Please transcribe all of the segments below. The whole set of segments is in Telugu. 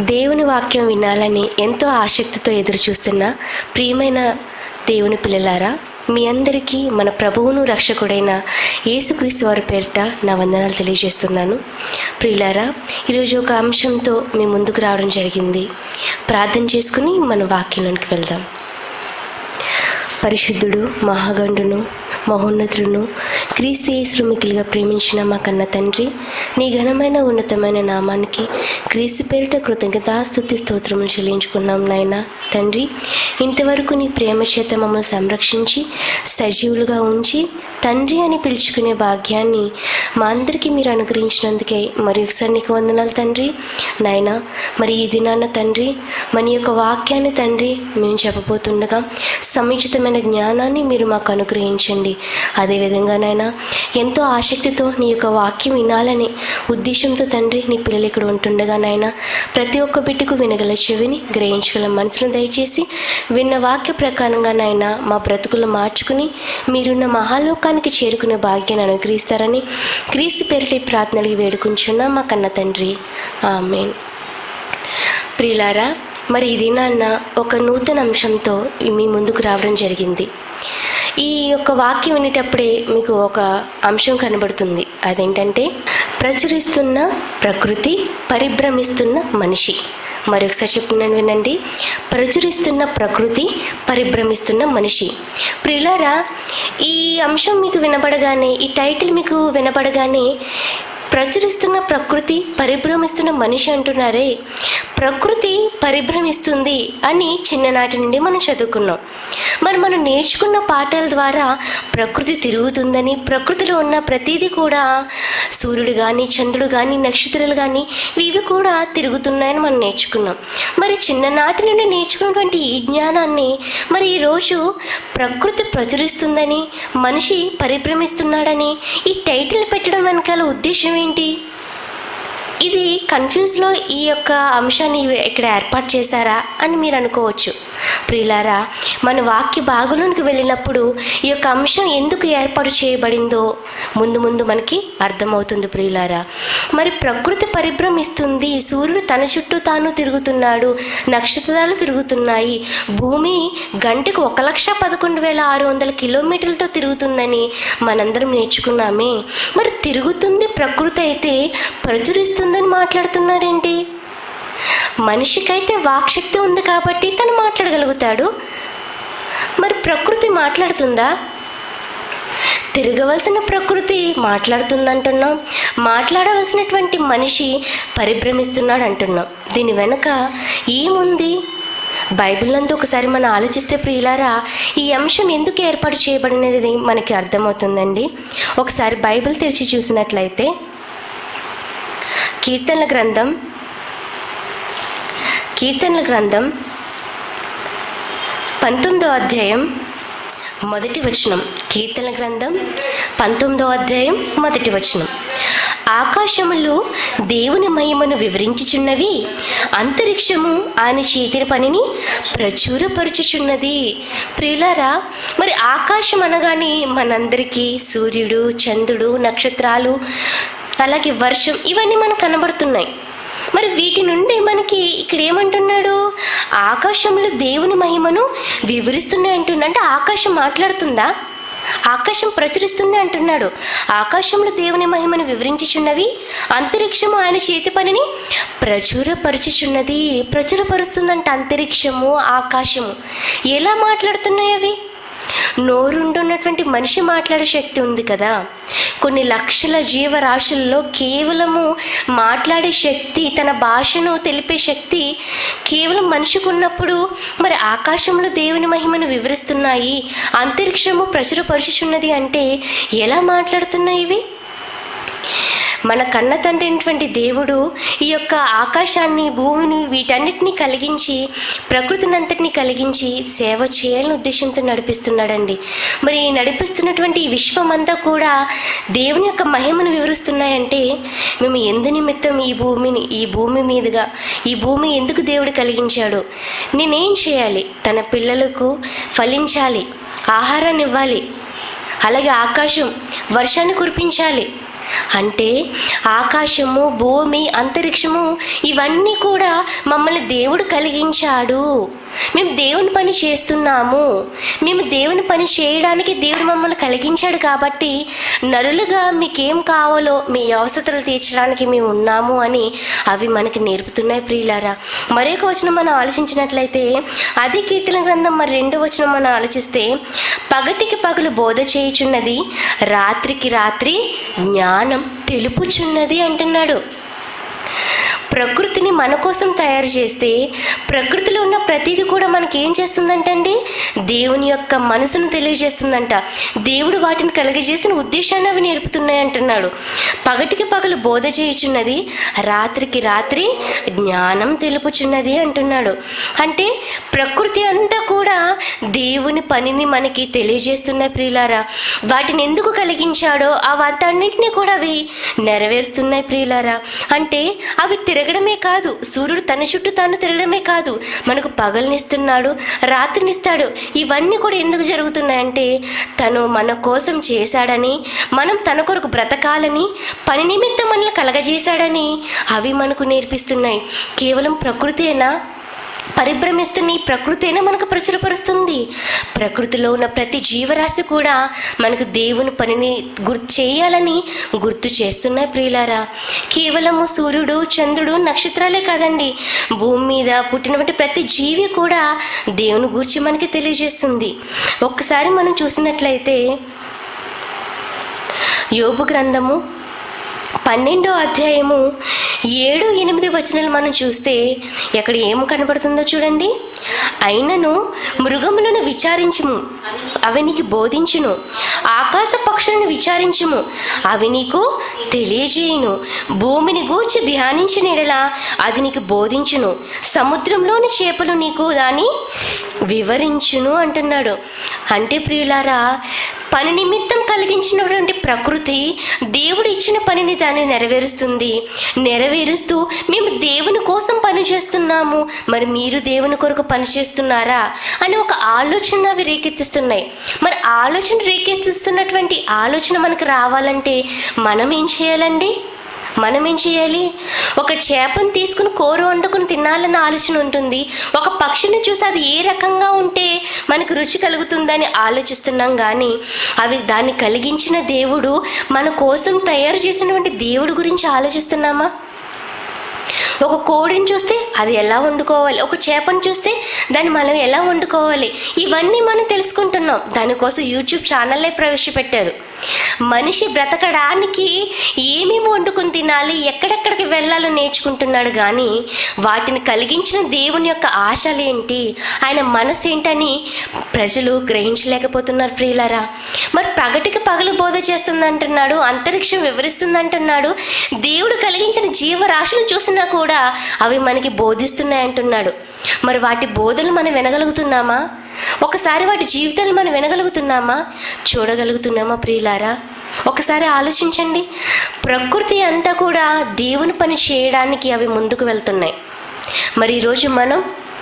దేవుని వాక్యం వినాలని ఎంతో ఆసక్తితో ఎదురు చూస్తున్న ప్రియమైన దేవుని పిల్లలారా మీ అందరికీ మన ప్రభువును రక్షకుడైన యేసుక్రీస్తు వారి పేరిట నా వందనాలు తెలియజేస్తున్నాను ప్రియులారా ఈరోజు ఒక అంశంతో మీ ముందుకు రావడం జరిగింది ప్రార్థన చేసుకుని మన వాక్యంలోనికి వెళ్దాం పరిశుద్ధుడు మహాగండును మహోన్నతుడును క్రీస్తు యేసును మికిలిగా ప్రేమించిన మా కన్న తండ్రి నీ ఘనమైన ఉన్నతమైన నామానికి క్రీస్తు పేరిట కృతజ్ఞతాస్తుతి స్తోత్రములు చెల్లించుకున్నాం నాయన తండ్రి ఇంతవరకు నీ ప్రేమ చేత మమ్మల్ని సంరక్షించి సజీవులుగా ఉంచి తండ్రి అని పిలుచుకునే భాగ్యాన్ని మా అందరికీ మీరు అనుగ్రహించినందుకే మరి ఒకసారి నీకు వందనాలు తండ్రి నాయన మరి ఈ దినాన్న తండ్రి మన యొక్క వాక్యాన్ని తండ్రి మేము చెప్పబోతుండగా సముచితమైన జ్ఞానాన్ని మీరు మాకు అనుగ్రహించండి అదేవిధంగా నాయన ఎంతో ఆసక్తితో నీ యొక్క వాక్యం వినాలని ఉద్దేశంతో తండ్రి నీ పిల్లలు ఇక్కడ ఉంటుండగా నాయన ప్రతి ఒక్క బిడ్డకు వినగల చెవిని గ్రహించగల మనసును దయచేసి విన్న వాక్య ప్రకారంగా నాయన మా బ్రతుకులు మార్చుకుని మీరున్న మహాలోకానికి చేరుకునే భాగ్యాన్ని అనుగ్రహిస్తారని క్రీస్తు పేరిటి ప్రార్థనలు వేడుకుంటున్నా మా కన్న తండ్రి ఆమెన్ ప్రియులారా మరి ఇది నాన్న ఒక నూతన అంశంతో మీ ముందుకు రావడం జరిగింది ఈ యొక్క వాక్యం వినేటప్పుడే మీకు ఒక అంశం కనబడుతుంది అదేంటంటే ప్రచురిస్తున్న ప్రకృతి పరిభ్రమిస్తున్న మనిషి మరొకసారి చెప్తున్నాను వినండి ప్రచురిస్తున్న ప్రకృతి పరిభ్రమిస్తున్న మనిషి ప్రియులారా ఈ అంశం మీకు వినపడగానే ఈ టైటిల్ మీకు వినపడగానే ప్రచురిస్తున్న ప్రకృతి పరిభ్రమిస్తున్న మనిషి అంటున్నారే ప్రకృతి పరిభ్రమిస్తుంది అని చిన్ననాటి నుండి మనం చదువుకున్నాం మరి మనం నేర్చుకున్న పాఠాల ద్వారా ప్రకృతి తిరుగుతుందని ప్రకృతిలో ఉన్న ప్రతిదీ కూడా సూర్యుడు కానీ చంద్రుడు కానీ నక్షత్రాలు కానీ ఇవి కూడా తిరుగుతున్నాయని మనం నేర్చుకున్నాం మరి చిన్ననాటి నుండి నేర్చుకున్నటువంటి ఈ జ్ఞానాన్ని మరి ఈరోజు ప్రకృతి ప్రచురిస్తుందని మనిషి పరిభ్రమిస్తున్నాడని ఈ టైటిల్ పెట్టడం వెనకాల ఉద్దేశం ఏంటి ఇది కన్ఫ్యూజ్లో ఈ యొక్క అంశాన్ని ఇక్కడ ఏర్పాటు చేశారా అని మీరు అనుకోవచ్చు ప్రియులారా మన వాక్య భాగంలోనికి వెళ్ళినప్పుడు ఈ యొక్క అంశం ఎందుకు ఏర్పాటు చేయబడిందో ముందు ముందు మనకి అర్థమవుతుంది ప్రియులారా మరి ప్రకృతి పరిభ్రమిస్తుంది సూర్యుడు తన చుట్టూ తాను తిరుగుతున్నాడు నక్షత్రాలు తిరుగుతున్నాయి భూమి గంటకు ఒక లక్ష పదకొండు వేల ఆరు వందల కిలోమీటర్లతో తిరుగుతుందని మనందరం నేర్చుకున్నామే మరి తిరుగుతుంది ప్రకృతి అయితే ప్రచురిస్తుందని మాట్లాడుతున్నారేంటి మనిషికైతే వాక్శక్తి ఉంది కాబట్టి తను మాట్లాడగలుగుతాడు మరి ప్రకృతి మాట్లాడుతుందా తిరగవలసిన ప్రకృతి మాట్లాడుతుందంటున్నాం మాట్లాడవలసినటువంటి మనిషి పరిభ్రమిస్తున్నాడు అంటున్నాం దీని వెనుక ఏముంది బైబిల్ నందు ఒకసారి మనం ఆలోచిస్తే ప్రియులారా ఈ అంశం ఎందుకు ఏర్పాటు చేయబడినది మనకి అర్థమవుతుందండి ఒకసారి బైబిల్ తెరిచి చూసినట్లయితే కీర్తనల గ్రంథం కీర్తనల గ్రంథం పంతొమ్మిదో అధ్యాయం మొదటి వచనం కీర్తన గ్రంథం పంతొమ్మిదో అధ్యాయం మొదటి వచనం ఆకాశములు దేవుని మహిమను వివరించుచున్నవి అంతరిక్షము ఆయన చేతిన పనిని ప్రచురపరుచుచున్నది ప్రియులారా మరి ఆకాశం అనగానే మనందరికీ సూర్యుడు చంద్రుడు నక్షత్రాలు అలాగే వర్షం ఇవన్నీ మనకు కనబడుతున్నాయి మరి వీటి నుండి మనకి ఇక్కడ ఏమంటున్నాడు ఆకాశంలో దేవుని మహిమను వివరిస్తున్నాయి అంటున్నా అంటే ఆకాశం మాట్లాడుతుందా ఆకాశం ప్రచురిస్తుంది అంటున్నాడు ఆకాశంలో దేవుని మహిమను వివరించుచున్నవి అంతరిక్షము ఆయన చేతి పనిని ప్రచురపరచుచున్నది ప్రచురపరుస్తుందంట అంతరిక్షము ఆకాశము ఎలా మాట్లాడుతున్నాయి అవి నోరుండున్నటువంటి మనిషి మాట్లాడే శక్తి ఉంది కదా కొన్ని లక్షల జీవరాశుల్లో కేవలము మాట్లాడే శక్తి తన భాషను తెలిపే శక్తి కేవలం మనిషికి ఉన్నప్పుడు మరి ఆకాశంలో దేవుని మహిమను వివరిస్తున్నాయి అంతరిక్షము ప్రచురపరుచుచున్నది అంటే ఎలా మాట్లాడుతున్నాయి ఇవి మన కన్న తండ్రి అయినటువంటి దేవుడు ఈ యొక్క ఆకాశాన్ని భూమిని వీటన్నిటిని కలిగించి ప్రకృతిని అంతటిని కలిగించి సేవ చేయాలని ఉద్దేశంతో నడిపిస్తున్నాడండి మరి ఈ నడిపిస్తున్నటువంటి ఈ విశ్వమంతా కూడా దేవుని యొక్క మహిమను వివరిస్తున్నాయంటే మేము ఎందు నిమిత్తం ఈ భూమిని ఈ భూమి మీదుగా ఈ భూమి ఎందుకు దేవుడు కలిగించాడు నేనేం చేయాలి తన పిల్లలకు ఫలించాలి ఆహారాన్ని ఇవ్వాలి అలాగే ఆకాశం వర్షాన్ని కురిపించాలి అంటే ఆకాశము భూమి అంతరిక్షము ఇవన్నీ కూడా మమ్మల్ని దేవుడు కలిగించాడు మేము దేవుని పని చేస్తున్నాము మేము దేవుని పని చేయడానికి దేవుడు మమ్మల్ని కలిగించాడు కాబట్టి నరులుగా మీకేం కావాలో మీ అవసరతలు తీర్చడానికి మేము ఉన్నాము అని అవి మనకి నేర్పుతున్నాయి ప్రియులారా మరొక వచనం మనం ఆలోచించినట్లయితే అది కీర్తన గ్రంథం మరి రెండో వచనం మనం ఆలోచిస్తే పగటికి పగలు బోధ చేయుచున్నది రాత్రికి రాత్రి జ్ఞానం తెలుపుచున్నది అంటున్నాడు ప్రకృతిని మన కోసం తయారు చేస్తే ప్రకృతిలో ఉన్న ప్రతిదీ కూడా మనకి ఏం చేస్తుందంటండి దేవుని యొక్క మనసును తెలియజేస్తుందంట దేవుడు వాటిని కలుగజేసిన ఉద్దేశాన్ని అవి నేర్పుతున్నాయి అంటున్నాడు పగటికి పగలు బోధ చేయుచున్నది రాత్రికి రాత్రి జ్ఞానం తెలుపుచున్నది అంటున్నాడు అంటే ప్రకృతి అంతా కూడా దేవుని పనిని మనకి తెలియజేస్తున్నాయి ప్రియులారా వాటిని ఎందుకు కలిగించాడో ఆ వాటన్నింటినీ కూడా అవి నెరవేరుస్తున్నాయి ప్రియులారా అంటే అవి తిరగడమే కాదు సూర్యుడు తన చుట్టూ తాను తిరగడమే కాదు మనకు పగలనిస్తున్నాడు రాత్రినిస్తాడు ఇవన్నీ కూడా ఎందుకు జరుగుతున్నాయంటే తను మన కోసం చేశాడని మనం తన కొరకు బ్రతకాలని పని నిమిత్తం మనల్ని కలగజేశాడని అవి మనకు నేర్పిస్తున్నాయి కేవలం ప్రకృతేనా పరిభ్రమిస్తున్న ఈ ప్రకృతినే మనకు ప్రచురపరుస్తుంది ప్రకృతిలో ఉన్న ప్రతి జీవరాశి కూడా మనకు దేవుని పనిని గుర్తు చేయాలని గుర్తు చేస్తున్నాయి ప్రియులారా కేవలము సూర్యుడు చంద్రుడు నక్షత్రాలే కాదండి భూమి మీద పుట్టినటువంటి ప్రతి జీవి కూడా దేవుని గురించి మనకి తెలియజేస్తుంది ఒక్కసారి మనం చూసినట్లయితే యోబు గ్రంథము పన్నెండో అధ్యాయము ఏడు ఎనిమిది వచనాలు మనం చూస్తే ఎక్కడ ఏం కనబడుతుందో చూడండి అయినను మృగములను విచారించుము అవి నీకు బోధించును ఆకాశ పక్షులను విచారించుము అవి నీకు తెలియజేయును భూమిని గూర్చి ధ్యానించిన ఎడల అది నీకు బోధించును సముద్రంలోని చేపలు నీకు దాన్ని వివరించును అంటున్నాడు అంటే ప్రియులారా పని నిమిత్తం కలిగించినటువంటి ప్రకృతి దేవుడు ఇచ్చిన పనిని దాన్ని నెరవేరుస్తుంది నెరవేరుస్తూ మేము దేవుని కోసం పని చేస్తున్నాము మరి మీరు దేవుని కొరకు పని చేస్తున్నారా అని ఒక ఆలోచన అవి రేకెత్తిస్తున్నాయి మరి ఆలోచన రేకెత్తిస్తున్నటువంటి ఆలోచన మనకు రావాలంటే మనం ఏం చేయాలండి మనం ఏం చేయాలి ఒక చేపను తీసుకుని కూర వండుకుని తినాలన్న ఆలోచన ఉంటుంది ఒక పక్షిని చూసి అది ఏ రకంగా ఉంటే మనకు రుచి కలుగుతుందని ఆలోచిస్తున్నాం కానీ అవి దాన్ని కలిగించిన దేవుడు మన కోసం తయారు చేసినటువంటి దేవుడు గురించి ఆలోచిస్తున్నామా ఒక కోడిని చూస్తే అది ఎలా వండుకోవాలి ఒక చేపను చూస్తే దాన్ని మనం ఎలా వండుకోవాలి ఇవన్నీ మనం తెలుసుకుంటున్నాం దానికోసం యూట్యూబ్ ఛానల్లే ప్రవేశపెట్టారు మనిషి బ్రతకడానికి ఏమేమి వండుకొని తినాలి ఎక్కడెక్కడికి వెళ్ళాలో నేర్చుకుంటున్నాడు కానీ వాటిని కలిగించిన దేవుని యొక్క ఆశలు ఏంటి ఆయన మనసు ఏంటని ప్రజలు గ్రహించలేకపోతున్నారు ప్రియులారా మరి పగటికి పగలు బోధ చేస్తుందంటున్నాడు అంతరిక్షం వివరిస్తుందంటున్నాడు దేవుడు కలిగించిన జీవరాశులు చూసినా కూడా అవి మనకి బోధిస్తున్నాయి అంటున్నాడు మరి వాటి బోధలు మనం వినగలుగుతున్నామా ఒకసారి వాటి జీవితాలు మనం వినగలుగుతున్నామా చూడగలుగుతున్నామా ప్రియులారా ఒకసారి ఆలోచించండి ప్రకృతి అంతా కూడా దేవుని పని చేయడానికి అవి ముందుకు వెళ్తున్నాయి మరి ఈరోజు మనం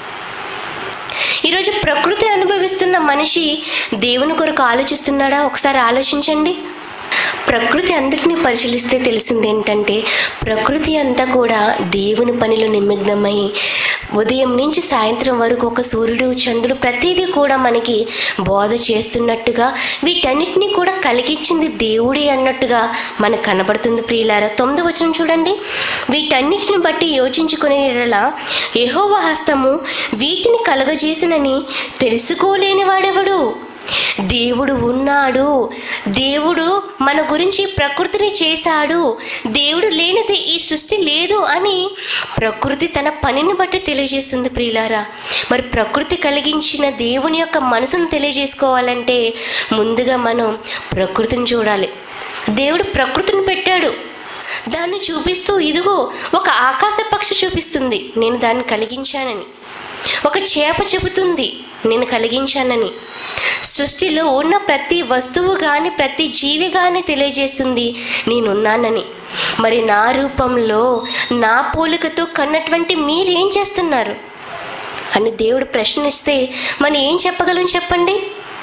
ఈరోజు ప్రకృతి అనుభవిస్తున్న మనిషి దేవుని కొరకు ఆలోచిస్తున్నాడా ఒకసారి ఆలోచించండి ప్రకృతి అందరినీ పరిశీలిస్తే తెలిసింది ఏంటంటే ప్రకృతి అంతా కూడా దేవుని పనిలో నిమగ్నమై ఉదయం నుంచి సాయంత్రం వరకు ఒక సూర్యుడు చంద్రుడు ప్రతిదీ కూడా మనకి బోధ చేస్తున్నట్టుగా వీటన్నిటిని కూడా కలిగించింది దేవుడే అన్నట్టుగా మనకు కనబడుతుంది ప్రియులారా తొమ్మిది వచనం చూడండి వీటన్నిటిని బట్టి యోచించుకునే యెహోవా హస్తము వీటిని కలుగజేసినని తెలుసుకోలేని వాడెవడు దేవుడు ఉన్నాడు దేవుడు మన గురించి ప్రకృతిని చేశాడు దేవుడు లేనిది ఈ సృష్టి లేదు అని ప్రకృతి తన పనిని బట్టి తెలియజేస్తుంది ప్రియులారా మరి ప్రకృతి కలిగించిన దేవుని యొక్క మనసును తెలియజేసుకోవాలంటే ముందుగా మనం ప్రకృతిని చూడాలి దేవుడు ప్రకృతిని పెట్టాడు దాన్ని చూపిస్తూ ఇదిగో ఒక ఆకాశ పక్షి చూపిస్తుంది నేను దాన్ని కలిగించానని ఒక చేప చెబుతుంది నేను కలిగించానని సృష్టిలో ఉన్న ప్రతి వస్తువు కానీ ప్రతి జీవి కానీ తెలియజేస్తుంది నేనున్నానని మరి నా రూపంలో నా పోలికతో కన్నటువంటి మీరేం చేస్తున్నారు అని దేవుడు ప్రశ్నిస్తే మనం ఏం చెప్పగలం చెప్పండి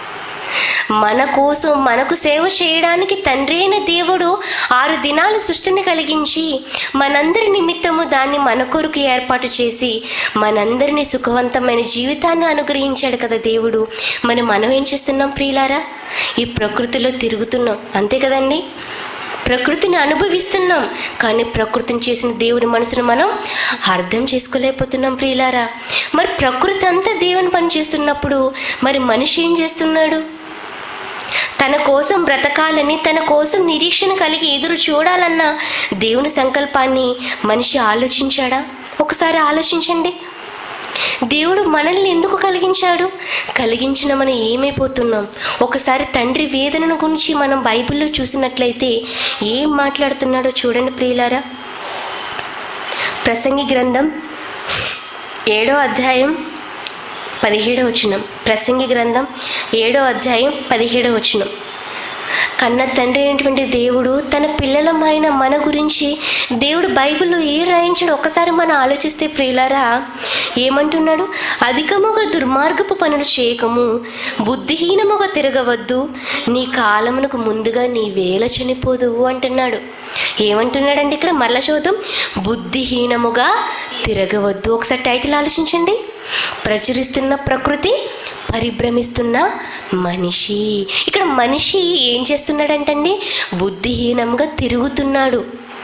మన కోసం మనకు సేవ చేయడానికి తండ్రి అయిన దేవుడు ఆరు దినాల సృష్టిని కలిగించి మనందరి నిమిత్తము దాన్ని మన కొరకు ఏర్పాటు చేసి మనందరినీ సుఖవంతమైన జీవితాన్ని అనుగ్రహించాడు కదా దేవుడు మరి మనం ఏం చేస్తున్నాం ప్రియులారా ఈ ప్రకృతిలో తిరుగుతున్నాం అంతే కదండి ప్రకృతిని అనుభవిస్తున్నాం కానీ ప్రకృతిని చేసిన దేవుని మనసును మనం అర్థం చేసుకోలేకపోతున్నాం ప్రియులారా మరి ప్రకృతి అంతా దేవుని పని చేస్తున్నప్పుడు మరి మనిషి ఏం చేస్తున్నాడు తన కోసం బ్రతకాలని తన కోసం నిరీక్షణ కలిగి ఎదురు చూడాలన్న దేవుని సంకల్పాన్ని మనిషి ఆలోచించాడా ఒకసారి ఆలోచించండి దేవుడు మనల్ని ఎందుకు కలిగించాడు కలిగించిన మనం ఏమైపోతున్నాం ఒకసారి తండ్రి వేదనను గురించి మనం బైబిల్లో చూసినట్లయితే ఏం మాట్లాడుతున్నాడో చూడండి ప్రియులారా ప్రసంగి గ్రంథం ఏడో అధ్యాయం పదిహేడో వచనం ప్రసంగి గ్రంథం ఏడో అధ్యాయం పదిహేడో వచనం కన్న తండ్రి అయినటువంటి దేవుడు తన పిల్లలమైన మన గురించి దేవుడు బైబిల్లో ఏ రాయించడం ఒకసారి మనం ఆలోచిస్తే ప్రియులారా ఏమంటున్నాడు అధికముగా దుర్మార్గపు పనులు చేయకము బుద్ధిహీనముగా తిరగవద్దు నీ కాలమునకు ముందుగా నీ వేల చనిపోదు అంటున్నాడు ఏమంటున్నాడండి ఇక్కడ మరల చూద్దాం బుద్ధిహీనముగా తిరగవద్దు ఒకసారి టైటిల్ ఆలోచించండి ప్రచురిస్తున్న ప్రకృతి పరిభ్రమిస్తున్న మనిషి ఇక్కడ మనిషి ఏం చేస్తున్నాడంటండి బుద్ధిహీనంగా తిరుగుతున్నాడు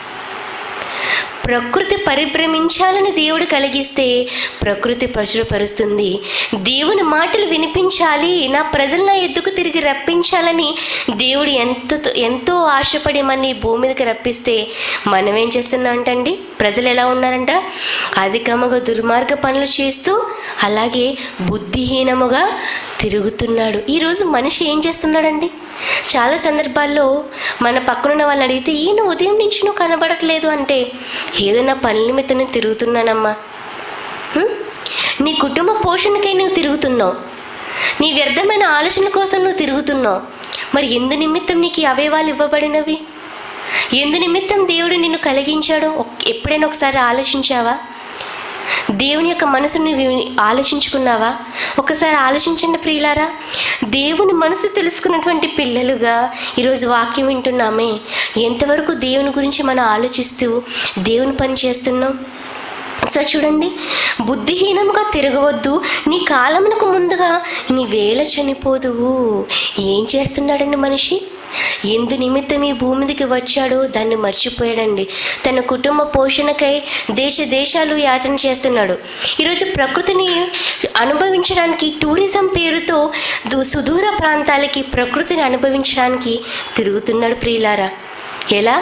ప్రకృతి పరిభ్రమించాలని దేవుడు కలిగిస్తే ప్రకృతి ప్రచురపరుస్తుంది దేవుని మాటలు వినిపించాలి నా ప్రజలు నా ఎద్దుకు తిరిగి రప్పించాలని దేవుడు ఎంతో ఎంతో ఆశపడి మన ఈ భూమి మీదకి రప్పిస్తే మనం ఏం చేస్తున్నాం అంటండి ప్రజలు ఎలా ఉన్నారంట అధికముగా దుర్మార్గ పనులు చేస్తూ అలాగే బుద్ధిహీనముగా తిరుగుతున్నాడు ఈరోజు మనిషి ఏం చేస్తున్నాడండి చాలా సందర్భాల్లో మన పక్కనున్న వాళ్ళని అడిగితే ఈయన ఉదయం నుంచి నువ్వు కనబడట్లేదు అంటే ఏదో నా పని నిమిత్తం నేను తిరుగుతున్నానమ్మా హ్మ్? నీ కుటుంబ పోషణకై నువ్వు తిరుగుతున్నావు నీ వ్యర్థమైన ఆలోచన కోసం నువ్వు తిరుగుతున్నావు మరి ఎందు నిమిత్తం నీకు ఈ అవయవాలు ఇవ్వబడినవి ఎందు నిమిత్తం దేవుడు నిన్ను కలిగించాడో ఒక్- ఎప్పుడైనా ఒకసారి ఆలోచించావా దేవుని యొక్క మనసుని వి- ఆలోచించుకున్నావా ఒకసారి ఆలోచించండి ప్రియులారా దేవుని మనసు తెలుసుకున్నటువంటి పిల్లలుగా ఈరోజు వాక్యం వింటున్నామే ఎంతవరకు దేవుని గురించి మనం ఆలోచిస్తూ దేవుని పని చేస్తున్నాం ఒకసారి చూడండి బుద్ధిహీనంగా తిరగవద్దు నీ కాలమునకు ముందుగా నీ వేల చనిపోదువు ఏం చేస్తున్నాడండి మనిషి ఎందు నిమిత్తం ఈ భూమి మీదకి వచ్చాడో దాన్ని మర్చిపోయాడండి తన కుటుంబ పోషణకై దేశ దేశాలు యాత్ర చేస్తున్నాడు ఈరోజు ప్రకృతిని అనుభవించడానికి టూరిజం పేరుతో దు- సుదూర ప్రాంతాలకి ప్రకృతిని అనుభవించడానికి తిరుగుతున్నాడు ప్రియులారా ఎలా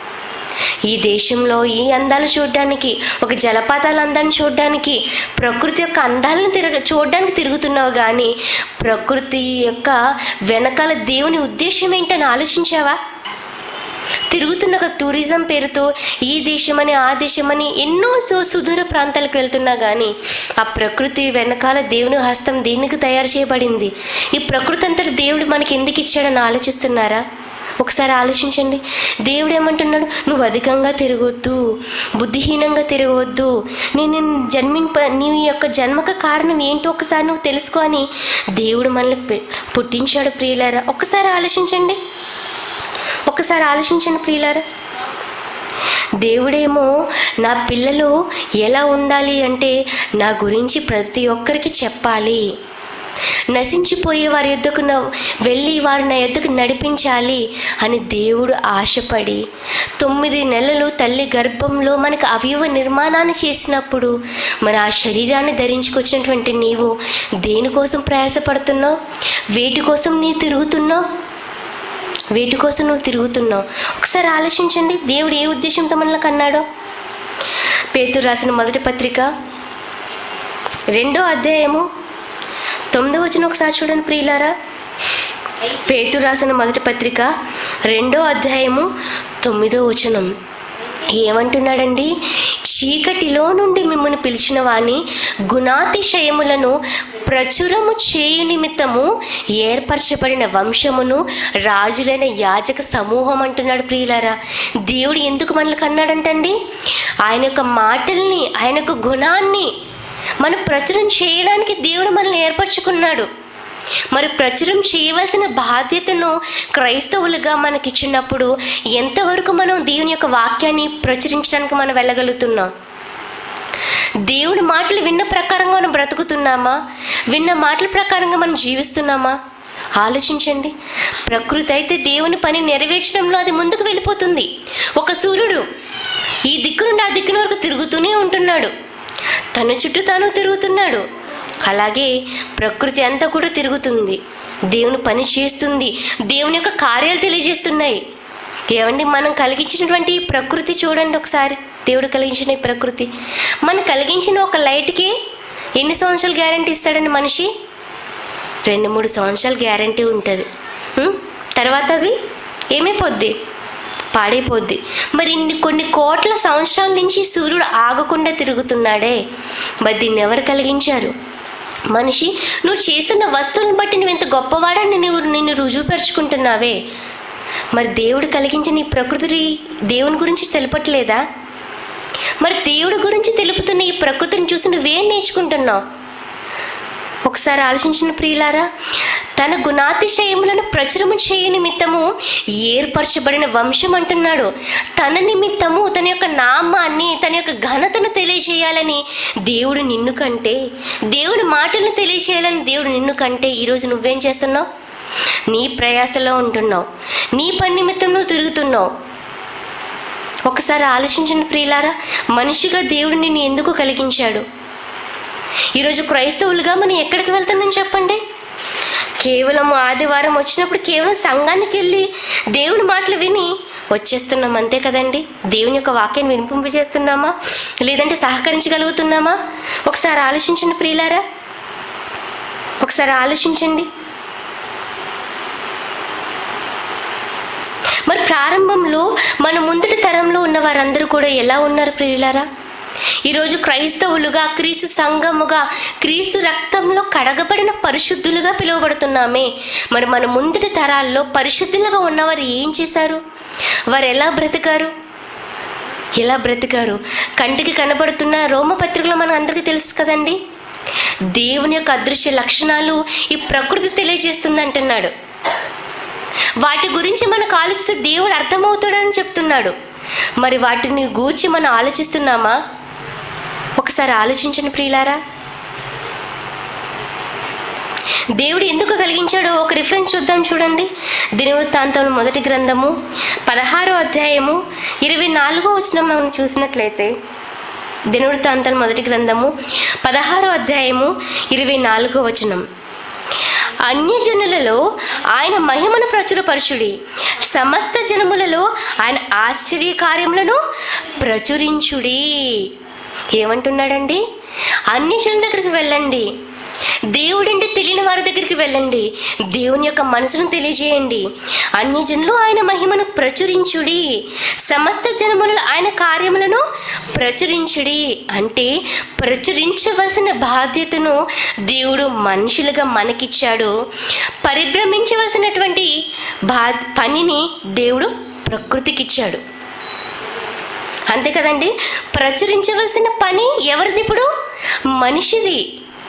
ఈ దేశంలో ఈ అందాలు చూడడానికి ఒక జలపాతాల అందాన్ని చూడడానికి ప్రకృతి యొక్క అందాలను తిరగ చూడడానికి తిరుగుతున్నావు కానీ ప్రకృతి యొక్క వెనకాల దేవుని ఉద్దేశం ఏంటని ఆలోచించావా తిరుగుతున్న ఒక టూరిజం పేరుతో ఈ దేశమని ఆ దేశమని ఎన్నో సు- సుదూర ప్రాంతాలకు వెళ్తున్నా కానీ ఆ ప్రకృతి వెనకాల దేవుని హస్తం దేనికి తయారు చేయబడింది ఈ ప్రకృతి అంతటి దేవుడు మనకి ఎందుకు ఇచ్చాడని ఆలోచిస్తున్నారా ఒకసారి ఆలోచించండి దేవుడు ఏమంటున్నాడు నువ్వు అధికంగా తిరగొద్దు బుద్ధిహీనంగా తిరగవద్దు నేను నిన్ను జన్మింప నీ యొక్క జన్మక కారణం ఏంటో ఒకసారి నువ్వు తెలుసుకో అని దేవుడు మనల్ని పె- పుట్టించాడు ప్రియులారా ఒక్కసారి ఆలోచించండి ఒక్కసారి ఆలోచించండి ప్రియులారా దేవుడేమో నా పిల్లలు ఎలా ఉండాలి అంటే నా గురించి ప్రతి ఒక్కరికి చెప్పాలి నశించిపోయే వారి ఎద్దుకు వెళ్ళి వారు నా ఎద్దుకు నడిపించాలి అని దేవుడు ఆశపడి తొమ్మిది నెలలు తల్లి గర్భంలో మనకు అవయవ నిర్మాణాన్ని చేసినప్పుడు మరి ఆ శరీరాన్ని ధరించుకొచ్చినటువంటి నీవు దేనికోసం ప్రయాసపడుతున్నావు వేటి కోసం నీ తిరుగుతున్నావు వేటి కోసం నువ్వు తిరుగుతున్నావు ఒకసారి ఆలోచించండి దేవుడు ఏ ఉద్దేశంతో మనల్ని కన్నాడో పేతురు రాసిన మొదటి పత్రిక రెండో అధ్యాయము తొమ్మిదో వచ్చిన ఒకసారి చూడండి ప్రియులారా పేతురు రాసిన మొదటి పత్రిక రెండో అధ్యాయము తొమ్మిదో వచనం ఏమంటున్నాడండి చీకటిలో నుండి మిమ్మల్ని పిలిచిన వాని గుణాతిశయములను ప్రచురము చేయు నిమిత్తము ఏర్పరచబడిన వంశమును రాజులైన యాజక సమూహం అంటున్నాడు ప్రియులారా దేవుడు ఎందుకు మనల్ని కన్నాడంటండి ఆయన యొక్క మాటల్ని ఆయన యొక్క గుణాన్ని మనం ప్రచురం చేయడానికి దేవుడు మనల్ని ఏర్పరచుకున్నాడు మరి ప్రచురం చేయవలసిన బాధ్యతను క్రైస్తవులుగా మనకిచ్చినప్పుడు ఎంతవరకు మనం దేవుని యొక్క వాక్యాన్ని ప్రచురించడానికి మనం వెళ్ళగలుగుతున్నాం దేవుడి మాటలు విన్న ప్రకారంగా మనం బ్రతుకుతున్నామా విన్న మాటల ప్రకారంగా మనం జీవిస్తున్నామా ఆలోచించండి ప్రకృతి అయితే దేవుని పని నెరవేర్చడంలో అది ముందుకు వెళ్ళిపోతుంది ఒక సూర్యుడు ఈ దిక్కు నుండి ఆ దిక్కున వరకు తిరుగుతూనే ఉంటున్నాడు తన చుట్టూ తాను తిరుగుతున్నాడు అలాగే ప్రకృతి అంతా కూడా తిరుగుతుంది దేవుని పని చేస్తుంది దేవుని యొక్క కార్యాలు తెలియజేస్తున్నాయి ఏమండి మనం కలిగించినటువంటి ఈ ప్రకృతి చూడండి ఒకసారి దేవుడు కలిగించిన ఈ ప్రకృతి మనం కలిగించిన ఒక లైట్కి ఎన్ని సంవత్సరాలు గ్యారంటీ ఇస్తాడండి మనిషి రెండు మూడు సంవత్సరాలు గ్యారంటీ ఉంటుంది ఉం? తర్వాత అది ఏమైపోద్ది పాడైపోద్ది మరి ఇన్ని కొన్ని కోట్ల సంవత్సరాల నుంచి సూర్యుడు ఆగకుండా తిరుగుతున్నాడే మరి దీన్ని ఎవరు కలిగించారు మనిషి నువ్వు చేస్తున్న వస్తువులను బట్టి నువ్వు ఎంత గొప్పవాడని నువ్వు నిన్ను రుజువుపరుచుకుంటున్నావే మరి దేవుడు కలిగించిన ఈ ప్రకృతి దేవుని గురించి తెలపట్లేదా మరి దేవుడి గురించి తెలుపుతున్న ఈ ప్రకృతిని చూసి నువ్వేం నేర్చుకుంటున్నావు ఒకసారి ఆలోచించిన ప్రియులారా తన గుణాతిశయములను ప్రచురము చేయ నిమిత్తము ఏర్పరచబడిన వంశం అంటున్నాడు తన నిమిత్తము తన యొక్క నామాన్ని తన యొక్క ఘనతను తెలియజేయాలని దేవుడు నిన్ను కంటే దేవుడి మాటలను తెలియజేయాలని దేవుడు నిన్ను కంటే ఈరోజు నువ్వేం చేస్తున్నావు నీ ప్రయాసలో ఉంటున్నావు నీ పని నిమిత్తం నువ్వు తిరుగుతున్నావు ఒకసారి ఆలోచించిన ప్రియులారా మనిషిగా దేవుడు నిన్ను ఎందుకు కలిగించాడు ఈరోజు క్రైస్తవులుగా మనం ఎక్కడికి వెళ్తున్నాం చెప్పండి కేవలం ఆదివారం వచ్చినప్పుడు కేవలం సంఘానికి వెళ్ళి దేవుని మాటలు విని వచ్చేస్తున్నాం అంతే కదండి దేవుని యొక్క వాక్యాన్ని వినిపింపజేస్తున్నామా లేదంటే సహకరించగలుగుతున్నామా ఒకసారి ఆలోచించండి ప్రియులారా ఒకసారి ఆలోచించండి మరి ప్రారంభంలో మన ముందటి తరంలో ఉన్న వారందరూ కూడా ఎలా ఉన్నారు ప్రియులారా ఈరోజు క్రైస్తవులుగా క్రీస్తు సంఘముగా క్రీస్తు రక్తంలో కడగబడిన పరిశుద్ధులుగా పిలువబడుతున్నామే మరి మన ముందటి తరాల్లో పరిశుద్ధులుగా ఉన్నవారు ఏం చేశారు వారు ఎలా బ్రతికారు ఎలా బ్రతికారు కంటికి కనబడుతున్న రోమపత్రికలో మన అందరికీ తెలుసు కదండి దేవుని యొక్క అదృశ్య లక్షణాలు ఈ ప్రకృతి తెలియజేస్తుంది అంటున్నాడు వాటి గురించి మనకు ఆలోచిస్తే దేవుడు అర్థమవుతాడని చెప్తున్నాడు మరి వాటిని గూర్చి మనం ఆలోచిస్తున్నామా ఒకసారి ఆలోచించండి ప్రియులారా దేవుడు ఎందుకు కలిగించాడో ఒక రిఫరెన్స్ చూద్దాం చూడండి దినవృత్తాంతం మొదటి గ్రంథము పదహారో అధ్యాయము ఇరవై నాలుగో వచ్చిన మనం చూసినట్లయితే దినవృత్తాంతం మొదటి గ్రంథము పదహారో అధ్యాయము ఇరవై నాలుగో వచనం అన్యజనులలో ఆయన మహిమను ప్రచురపరచుడి సమస్త జనములలో ఆయన ఆశ్చర్య కార్యములను ప్రచురించుడి ఏమంటున్నాడండి అన్ని జనుల దగ్గరికి వెళ్ళండి దేవుడంటే తెలియని వారి దగ్గరికి వెళ్ళండి దేవుని యొక్క మనసును తెలియజేయండి అన్ని జనులు ఆయన మహిమను ప్రచురించుడి సమస్త జనములలో ఆయన కార్యములను ప్రచురించుడి అంటే ప్రచురించవలసిన బాధ్యతను దేవుడు మనుషులుగా మనకిచ్చాడు పరిభ్రమించవలసినటువంటి బా పనిని దేవుడు ప్రకృతికిచ్చాడు అంతే కదండి ప్రచురించవలసిన పని ఎవరిది ఇప్పుడు మనిషిది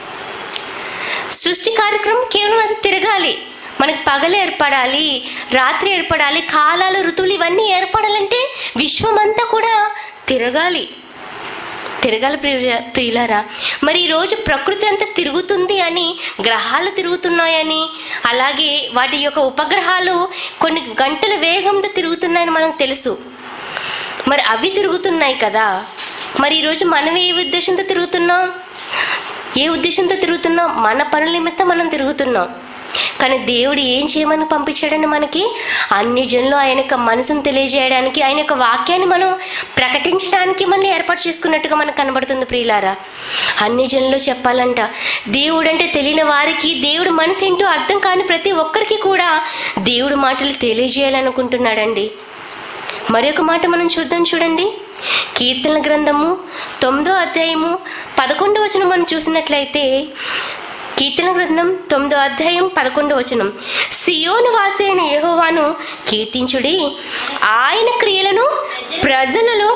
సృష్టి కార్యక్రమం కేవలం అది తిరగాలి మనకి పగలు ఏర్పడాలి రాత్రి ఏర్పడాలి కాలాలు ఋతువులు ఇవన్నీ ఏర్పడాలంటే విశ్వమంతా కూడా తిరగాలి తిరగాలి ప్రియ ప్రియులారా మరి ఈరోజు ప్రకృతి అంతా తిరుగుతుంది అని గ్రహాలు తిరుగుతున్నాయని అలాగే వాటి యొక్క ఉపగ్రహాలు కొన్ని గంటల వేగంతో తిరుగుతున్నాయని మనకు తెలుసు మరి అవి తిరుగుతున్నాయి కదా మరి ఈరోజు మనం ఏ ఉద్దేశంతో తిరుగుతున్నాం ఏ ఉద్దేశంతో తిరుగుతున్నాం మన పనుల నిమిత్తం మనం తిరుగుతున్నాం కానీ దేవుడు ఏం చేయమని పంపించాడని మనకి అన్ని జనులు ఆయన యొక్క మనసును తెలియజేయడానికి ఆయన యొక్క వాక్యాన్ని మనం ప్రకటించడానికి మనం ఏర్పాటు చేసుకున్నట్టుగా మనకు కనబడుతుంది ప్రియులారా అన్ని జనులు చెప్పాలంట దేవుడు అంటే తెలియని వారికి దేవుడు మనసు ఏంటో అర్థం కాని ప్రతి ఒక్కరికి కూడా దేవుడు మాటలు తెలియజేయాలనుకుంటున్నాడండి మరొక మాట మనం చూద్దాం చూడండి కీర్తన గ్రంథము తొమ్మిదో అధ్యాయము పదకొండో వచనం మనం చూసినట్లయితే కీర్తన గ్రంథం తొమ్మిదో అధ్యాయం పదకొండో వచనం సియోను వాసి అయిన యెహోవాను కీర్తించుడి ఆయన క్రియలను ప్రజలలో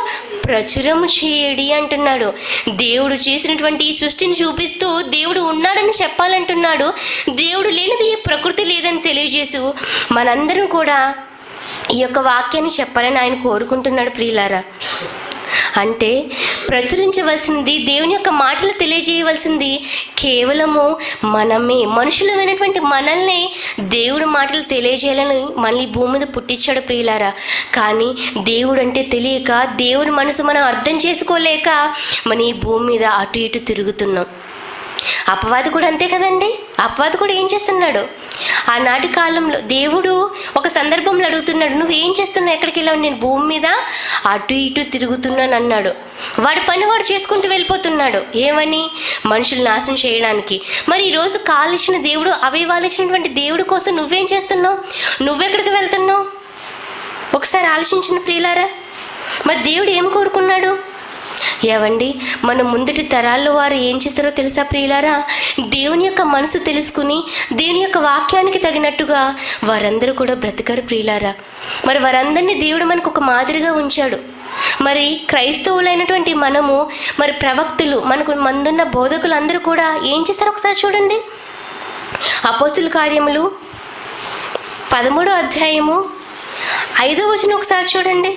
ప్రచురము చేయడి అంటున్నాడు దేవుడు చేసినటువంటి ఈ సృష్టిని చూపిస్తూ దేవుడు ఉన్నాడని చెప్పాలంటున్నాడు దేవుడు లేనిది ఈ ప్రకృతి లేదని తెలియజేస్తూ మనందరం కూడా ఈ యొక్క వాక్యాన్ని చెప్పాలని ఆయన కోరుకుంటున్నాడు ప్రియులారా అంటే ప్రచురించవలసింది దేవుని యొక్క మాటలు తెలియజేయవలసింది కేవలము మనమే మనుషులమైనటువంటి మనల్ని దేవుడు మాటలు తెలియజేయాలని మళ్ళీ భూమి మీద పుట్టించాడు ప్రియులారా కానీ దేవుడు అంటే తెలియక దేవుని మనసు మనం అర్థం చేసుకోలేక మన ఈ భూమి మీద అటు ఇటు తిరుగుతున్నాం అపవాది కూడా అంతే కదండి అపవాది కూడా ఏం చేస్తున్నాడు ఆనాటి కాలంలో దేవుడు ఒక సందర్భంలో అడుగుతున్నాడు నువ్వు ఏం చేస్తున్నావు ఎక్కడికి వెళ్ళావు నేను భూమి మీద అటు ఇటు తిరుగుతున్నాను అన్నాడు వాడి పని వాడు చేసుకుంటూ వెళ్ళిపోతున్నాడు ఏమని మనుషులు నాశనం చేయడానికి మరి ఈరోజు కాలు ఇచ్చిన దేవుడు అవయవాలు ఇచ్చినటువంటి దేవుడి కోసం నువ్వేం చేస్తున్నావు నువ్వెక్కడికి వెళ్తున్నావు ఒకసారి ఆలోచించిన ప్రియులారా మరి దేవుడు ఏం కోరుకున్నాడు ఏవండి మన ముందటి తరాల్లో వారు ఏం చేస్తారో తెలుసా ప్రియులారా దేవుని యొక్క మనసు తెలుసుకుని దేవుని యొక్క వాక్యానికి తగినట్టుగా వారందరూ కూడా బ్రతికారు ప్రియులారా మరి వారందరినీ దేవుడు మనకు ఒక మాదిరిగా ఉంచాడు మరి క్రైస్తవులైనటువంటి మనము మరి ప్రవక్తులు మనకు మందున్న బోధకులు అందరూ కూడా ఏం చేస్తారు ఒకసారి చూడండి అపోస్తుల కార్యములు పదమూడో అధ్యాయము ఐదో వచనం ఒకసారి చూడండి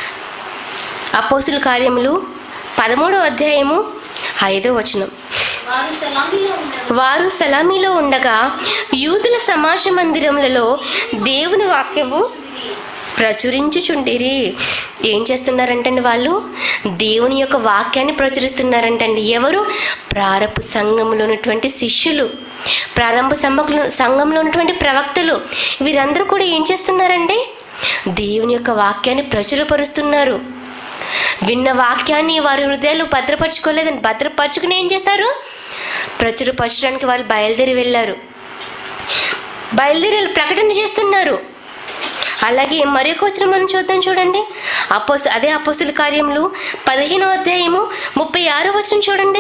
అపోస్తుల కార్యములు పదమూడో అధ్యాయము ఐదో వచనం వారు సలామిలో ఉండగా వారు సలామీలో ఉండగా యూదుల సమాజ మందిరములలో దేవుని వాక్యము ప్రచురించుచుండిరి ఏం చేస్తున్నారంటండి వాళ్ళు దేవుని యొక్క వాక్యాన్ని ప్రచురిస్తున్నారంటండి ఎవరు ప్రారంభ సంఘంలో ఉన్నటువంటి శిష్యులు ప్రారంభ సంఘంలో సంఘంలో ఉన్నటువంటి ప్రవక్తలు వీరందరూ కూడా ఏం చేస్తున్నారండి దేవుని యొక్క వాక్యాన్ని ప్రచురపరుస్తున్నారు విన్న వాక్యాన్ని వారి హృదయాలు భద్రపరచుకోలేదని భద్రపరచుకుని ఏం చేశారు ప్రచురపరచడానికి వాళ్ళు బయలుదేరి వెళ్ళారు బయలుదేరి వాళ్ళు ప్రకటన చేస్తున్నారు అలాగే మరొక వచ్చిన మనం చూద్దాం చూడండి అపోస్ అదే అపోస్తుల కార్యములు పదిహేనో అధ్యాయము ముప్పై ఆరో వచనం చూడండి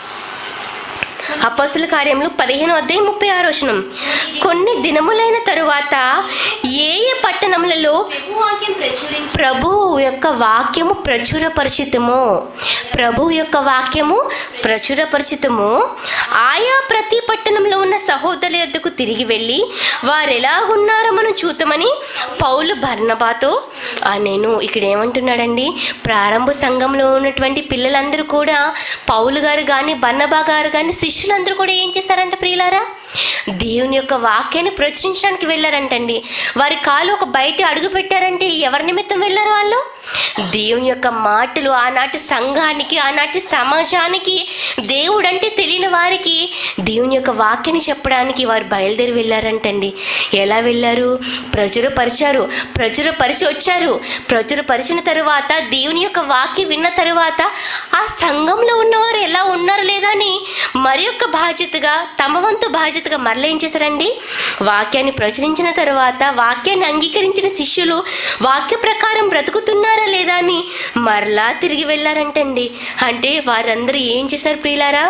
అపోస్తుల కార్యములు పదిహేనో అధ్యాయం ముప్పై ఆరో వచనం కొన్ని దినములైన తరువాత ఏ ఏ పట్టణములలో ప్రభు వాక్యం ప్రచురించి ప్రభువు యొక్క వాక్యము ప్రచురపరిచితము ప్రభు యొక్క వాక్యము ప్రచురపరిచితము ఆయా ప్రతి పట్టణంలో ఉన్న సహోదరుల యొద్దకు తిరిగి వెళ్ళి వారు ఎలా ఉన్నారో మనం చూద్దామని పౌలు భర్ణబాతో నేను ఇక్కడ ఏమంటున్నాడండి ప్రారంభ సంఘంలో ఉన్నటువంటి పిల్లలందరూ కూడా పౌలు గారు కానీ బర్ణబా గారు కానీ శిష్యులందరూ కూడా ఏం చేశారంట ప్రియులారా దేవుని యొక్క వాక్యాన్ని ప్రచురించడానికి వెళ్ళారంటండి వారి కాలు ఒక బయట అడుగు పెట్టారంటే ఎవరి నిమిత్తం వెళ్ళారు వాళ్ళు దేవుని యొక్క మాటలు ఆనాటి సంఘానికి ఆనాటి సమాజానికి దేవుడు అంటే తెలియని వారికి దేవుని యొక్క వాక్యాన్ని చెప్పడానికి వారు బయలుదేరి వెళ్ళారంటండి ఎలా వెళ్ళారు ప్రచురపరిచారు ప్రచురపరిచి వచ్చారు ప్రచురపరిచిన తరువాత దేవుని యొక్క వాక్యం విన్న తరువాత ఆ సంఘంలో ఉన్నవారు ఎలా ఉన్నారు లేదా అని మరి యొక్క బాధ్యతగా తమ వంతు బాధ్యతగా మరలా ఏం చేశారండి వాక్యాన్ని ప్రచురించిన తర్వాత వాక్యాన్ని అంగీకరించిన శిష్యులు వాక్య ప్రకారం బ్రతుకుతున్నారా లేదా అని మరలా తిరిగి వెళ్ళారంటండి అంటే వారందరూ ఏం చేశారు ప్రియులారా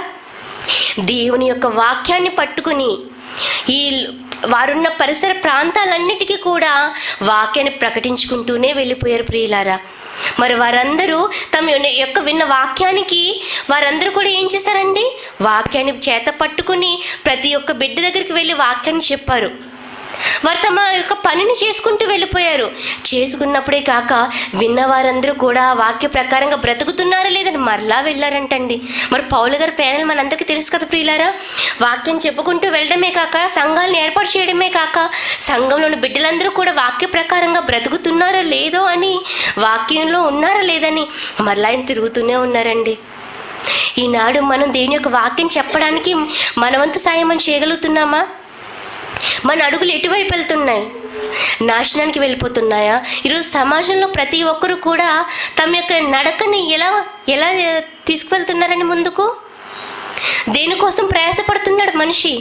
దేవుని యొక్క వాక్యాన్ని పట్టుకుని ఈ వారున్న పరిసర ప్రాంతాలన్నిటికీ కూడా వాక్యాన్ని ప్రకటించుకుంటూనే వెళ్ళిపోయారు ప్రియులారా మరి వారందరూ తమ యొక్క విన్న వాక్యానికి వారందరూ కూడా ఏం చేశారండి వాక్యాన్ని చేత పట్టుకుని ప్రతి ఒక్క బిడ్డ దగ్గరికి వెళ్ళి వాక్యాన్ని చెప్పారు వారు తమ యొక్క పనిని చేసుకుంటూ వెళ్ళిపోయారు చేసుకున్నప్పుడే కాక విన్న వారందరూ కూడా వాక్య ప్రకారంగా బ్రతుకుతున్నారా లేదని మరలా వెళ్ళారంటండి మరి పౌలు గారి ప్రేరణ మనందరికీ తెలుసు కదా ప్రియులారా వాక్యం చెప్పుకుంటూ వెళ్ళడమే కాక సంఘాలను ఏర్పాటు చేయడమే కాక సంఘంలోని బిడ్డలందరూ కూడా వాక్య ప్రకారంగా బ్రతుకుతున్నారో లేదో అని వాక్యంలో ఉన్నారా లేదని మరలా ఆయన తిరుగుతూనే ఉన్నారండి ఈనాడు మనం దేవుని యొక్క వాక్యం చెప్పడానికి మన వంతు సాయం మనం చేయగలుగుతున్నామా మన అడుగులు ఎటువైపు వెళ్తున్నాయి నాశనానికి వెళ్ళిపోతున్నాయా ఈరోజు సమాజంలో ప్రతి ఒక్కరు కూడా తమ యొక్క నడకని ఎలా ఎలా తీసుకువెళ్తున్నారని ముందుకు దేనికోసం ప్రయాసపడుతున్నాడు మనిషి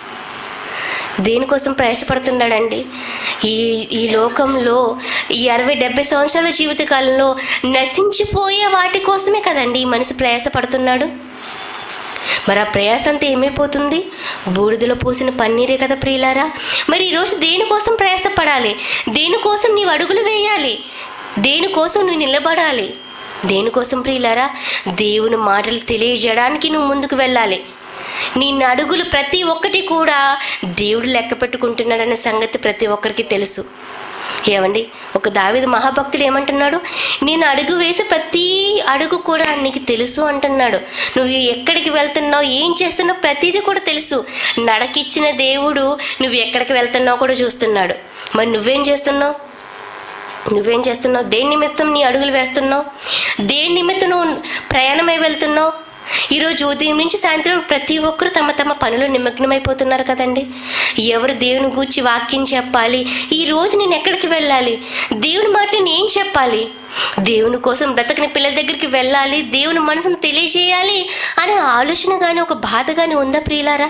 దేనికోసం ప్రయాసపడుతున్నాడండి ఈ ఈ లోకంలో ఈ అరవై డెబ్బై సంవత్సరాల జీవితకాలంలో నశించిపోయే వాటి కోసమే కదండి ఈ మనిషి ప్రయాసపడుతున్నాడు మరి ఆ ప్రయాస అంతా ఏమైపోతుంది బూడిదలో పోసిన పన్నీరే కదా ప్రియులారా మరి ఈరోజు దేనికోసం ప్రయాసపడాలి దేనికోసం నీవు అడుగులు వేయాలి దేనికోసం నువ్వు నిలబడాలి దేనికోసం ప్రియులారా దేవుని మాటలు తెలియజేయడానికి నువ్వు ముందుకు వెళ్ళాలి నీ అడుగులు ప్రతి ఒక్కటి కూడా దేవుడు లెక్క పెట్టుకుంటున్నాడనే సంగతి ప్రతి ఒక్కరికి తెలుసు ఏమండి ఒక దావిద మహాభక్తుడు ఏమంటున్నాడు నేను అడుగు వేసే ప్రతి అడుగు కూడా నీకు తెలుసు అంటున్నాడు నువ్వు ఎక్కడికి వెళ్తున్నావు ఏం చేస్తున్నావు ప్రతిదీ కూడా తెలుసు నడకిచ్చిన దేవుడు నువ్వు ఎక్కడికి వెళ్తున్నావు కూడా చూస్తున్నాడు మరి నువ్వేం చేస్తున్నావు నువ్వేం చేస్తున్నావు దేని నిమిత్తం నీ అడుగులు వేస్తున్నావు దేని నిమిత్తం నువ్వు ప్రయాణమై వెళ్తున్నావు ఈరోజు ఉదయం నుంచి సాయంత్రం ప్రతి ఒక్కరు తమ తమ పనులు నిమగ్నమైపోతున్నారు కదండి ఎవరు దేవుని గూర్చి వాక్యం చెప్పాలి ఈ రోజు నేను ఎక్కడికి వెళ్ళాలి దేవుని మాటలు నేను ఏం చెప్పాలి దేవుని కోసం బ్రతకని పిల్లల దగ్గరికి వెళ్ళాలి దేవుని మనసును తెలియజేయాలి అనే ఆలోచన కానీ ఒక బాధ కానీ ఉందా ప్రియులారా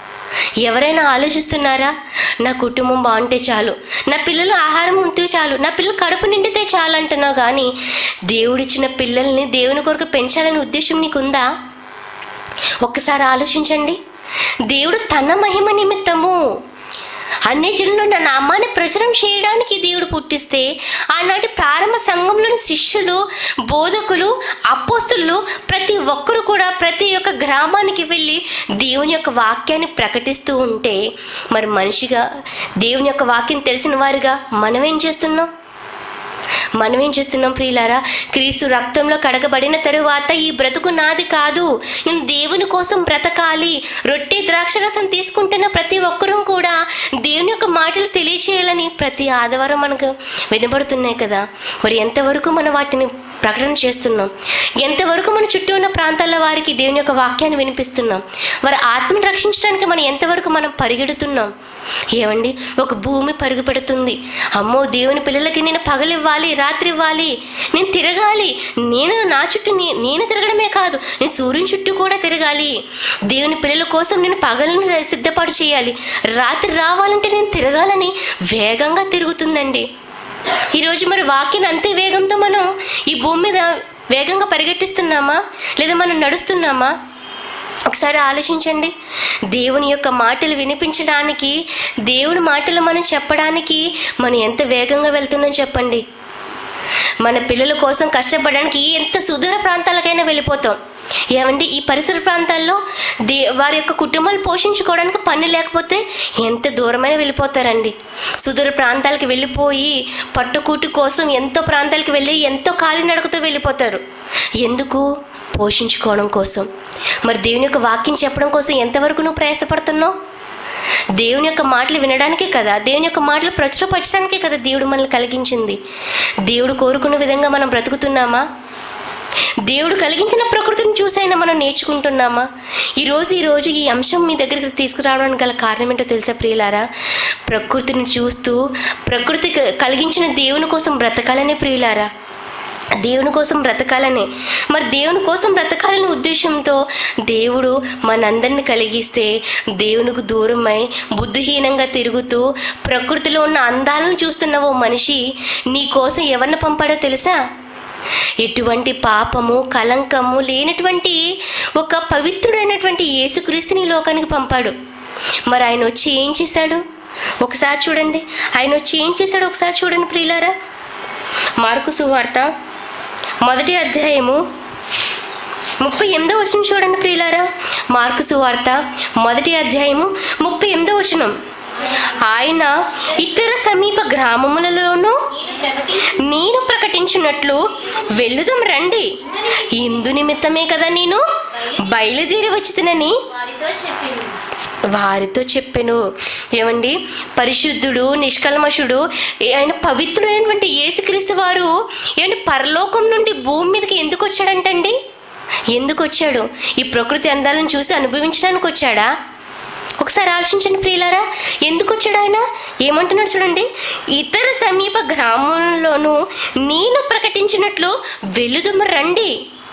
ఎవరైనా ఆలోచిస్తున్నారా నా కుటుంబం బాగుంటే చాలు నా పిల్లలు ఆహారం ఉంటే చాలు నా పిల్లలు కడుపు నిండితే చాలు అంటున్నావు కానీ దేవుడిచ్చిన పిల్లల్ని దేవుని కొరకు పెంచాలనే ఉద్దేశం నీకుందా ఒక్కసారి ఆలోచించండి దేవుడు తన మహిమ నిమిత్తము అన్ని జనులు నా నామాన్ని ప్రచురం చేయడానికి దేవుడు పుట్టిస్తే ఆనాటి ప్రారంభ సంఘంలోని శిష్యులు బోధకులు అపోస్తులు ప్రతి ఒక్కరు కూడా ప్రతి ఒక్క గ్రామానికి వెళ్ళి దేవుని యొక్క వాక్యాన్ని ప్రకటిస్తూ ఉంటే మరి మనిషిగా దేవుని యొక్క వాక్యం తెలిసిన వారుగా మనం ఏం చేస్తున్నాం మనం ఏం చేస్తున్నాం ప్రియులారా క్రీస్తు రక్తంలో కడగబడిన తరువాత ఈ బ్రతుకు నాది కాదు నేను దేవుని కోసం బ్రతకాలి రొట్టె ద్రాక్షరసం తీసుకుంటున్న ప్రతి ఒక్కరూ కూడా దేవుని యొక్క మాటలు తెలియచేయాలని ప్రతి ఆదివారం మనకు వినబడుతున్నాయి కదా మరి ఎంతవరకు మనం వాటిని ప్రకటన చేస్తున్నాం ఎంతవరకు మన చుట్టూ ఉన్న ప్రాంతాల వారికి దేవుని యొక్క వాక్యాన్ని వినిపిస్తున్నాం వారి ఆత్మను రక్షించడానికి మనం ఎంతవరకు మనం పరిగెడుతున్నాం ఏమండి ఒక భూమి పరుగు పెడుతుంది అమ్మో దేవుని పిల్లలకి నేను పగలివ్వాలి రాత్రి ఇవ్వాలి నేను తిరగాలి నేను నా చుట్టూ నే- నేను తిరగడమే కాదు నేను సూర్యుని చుట్టూ కూడా తిరగాలి దేవుని పిల్లల కోసం నేను పగలను సిద్ధపాటు చేయాలి రాత్రి రావాలంటే నేను తిరగాలని వేగంగా తిరుగుతుందండి ఈరోజు మరి వాక్యం అంతే వేగంతో మనం ఈ భూమి మీద వేగంగా పరిగెట్టిస్తున్నామా లేదా మనం నడుస్తున్నామా ఒకసారి ఆలోచించండి దేవుని యొక్క మాటలు వినిపించడానికి దేవుని మాటలు మనం చెప్పడానికి మనం ఎంత వేగంగా వెళ్తున్నాం చెప్పండి మన పిల్లల కోసం కష్టపడడానికి ఎంత సుదూర ప్రాంతాలకైనా వెళ్ళిపోతాం ఏమండి ఈ పరిసర ప్రాంతాల్లో దే వారి యొక్క కుటుంబాలు పోషించుకోవడానికి పని లేకపోతే ఎంత దూరమైనా వెళ్ళిపోతారండి సుదూర ప్రాంతాలకు వెళ్ళిపోయి పట్టుకూటి కోసం ఎంతో ప్రాంతాలకు వెళ్ళి ఎంతో కాలినడకతో వెళ్ళిపోతారు ఎందుకు పోషించుకోవడం కోసం మరి దేవుని యొక్క వాక్యం చెప్పడం కోసం ఎంతవరకు నువ్వు ప్రయాసపడుతున్నావు దేవుని యొక్క మాటలు వినడానికే కదా దేవుని యొక్క మాటలు ప్రచురపరచడానికే కదా దేవుడు మనల్ని కలిగించింది దేవుడు కోరుకున్న విధంగా మనం బ్రతుకుతున్నామా దేవుడు కలిగించిన ప్రకృతిని చూసైనా మనం నేర్చుకుంటున్నామా ఈరోజు ఈరోజు ఈ అంశం మీ దగ్గరికి తీసుకురావడానికి గల కారణం ఏంటో తెలుసా ప్రియులారా ప్రకృతిని చూస్తూ ప్రకృతి క- కలిగించిన దేవుని కోసం బ్రతకాలనే ప్రియులారా దేవుని కోసం బ్రతకాలని మరి దేవుని కోసం బ్రతకాలనే ఉద్దేశంతో దేవుడు మనందరిని కలిగిస్తే దేవునికి దూరమై బుద్ధిహీనంగా తిరుగుతూ ప్రకృతిలో ఉన్న అందాలను చూస్తున్న ఓ మనిషి నీ కోసం ఎవరిని పంపాడో తెలుసా ఎటువంటి పాపము కలంకము లేనటువంటి ఒక పవిత్రుడైనటువంటి యేసుక్రీస్తుని ఈ లోకానికి పంపాడు మరి ఆయన వచ్చి ఏం చేశాడు ఒకసారి చూడండి ఆయన వచ్చి ఏం చేశాడు ఒకసారి చూడండి ప్రియులారా మార్కు సువార్త మొదటి అధ్యాయము ముప్పై ఎనిమిదో వచనం చూడండి ప్రియులారా మార్కు సువార్త మొదటి అధ్యాయము ముప్పై ఎనిమిదో వచనం ఆయన ఇతర సమీప గ్రామములలోనూ నేను ప్రకటించి నేను ప్రకటించినట్లు వెళ్ళుదాం రండి ఇందు నిమిత్తమే కదా నేను బయలుదేరి వచ్చినని వారితో చెప్పాను వారితో చెప్పాను ఏమండి పరిశుద్ధుడు నిష్కల్మషుడు ఆయన పవిత్రుడైనటువంటి యేసుక్రీస్తు వారు ఏమండి పరలోకం నుండి భూమి మీదకి ఎందుకు వచ్చాడంటండి ఎందుకు వచ్చాడు ఈ ప్రకృతి అందాలను చూసి అనుభవించడానికి వచ్చాడా ఒకసారి ఆలోచించండి ప్రియులారా ఎందుకు వచ్చాడు ఆయన ఏమంటున్నాడు చూడండి ఇతర సమీప గ్రామంలోనూ నేను ప్రకటించినట్లు వెలుదుమ రండి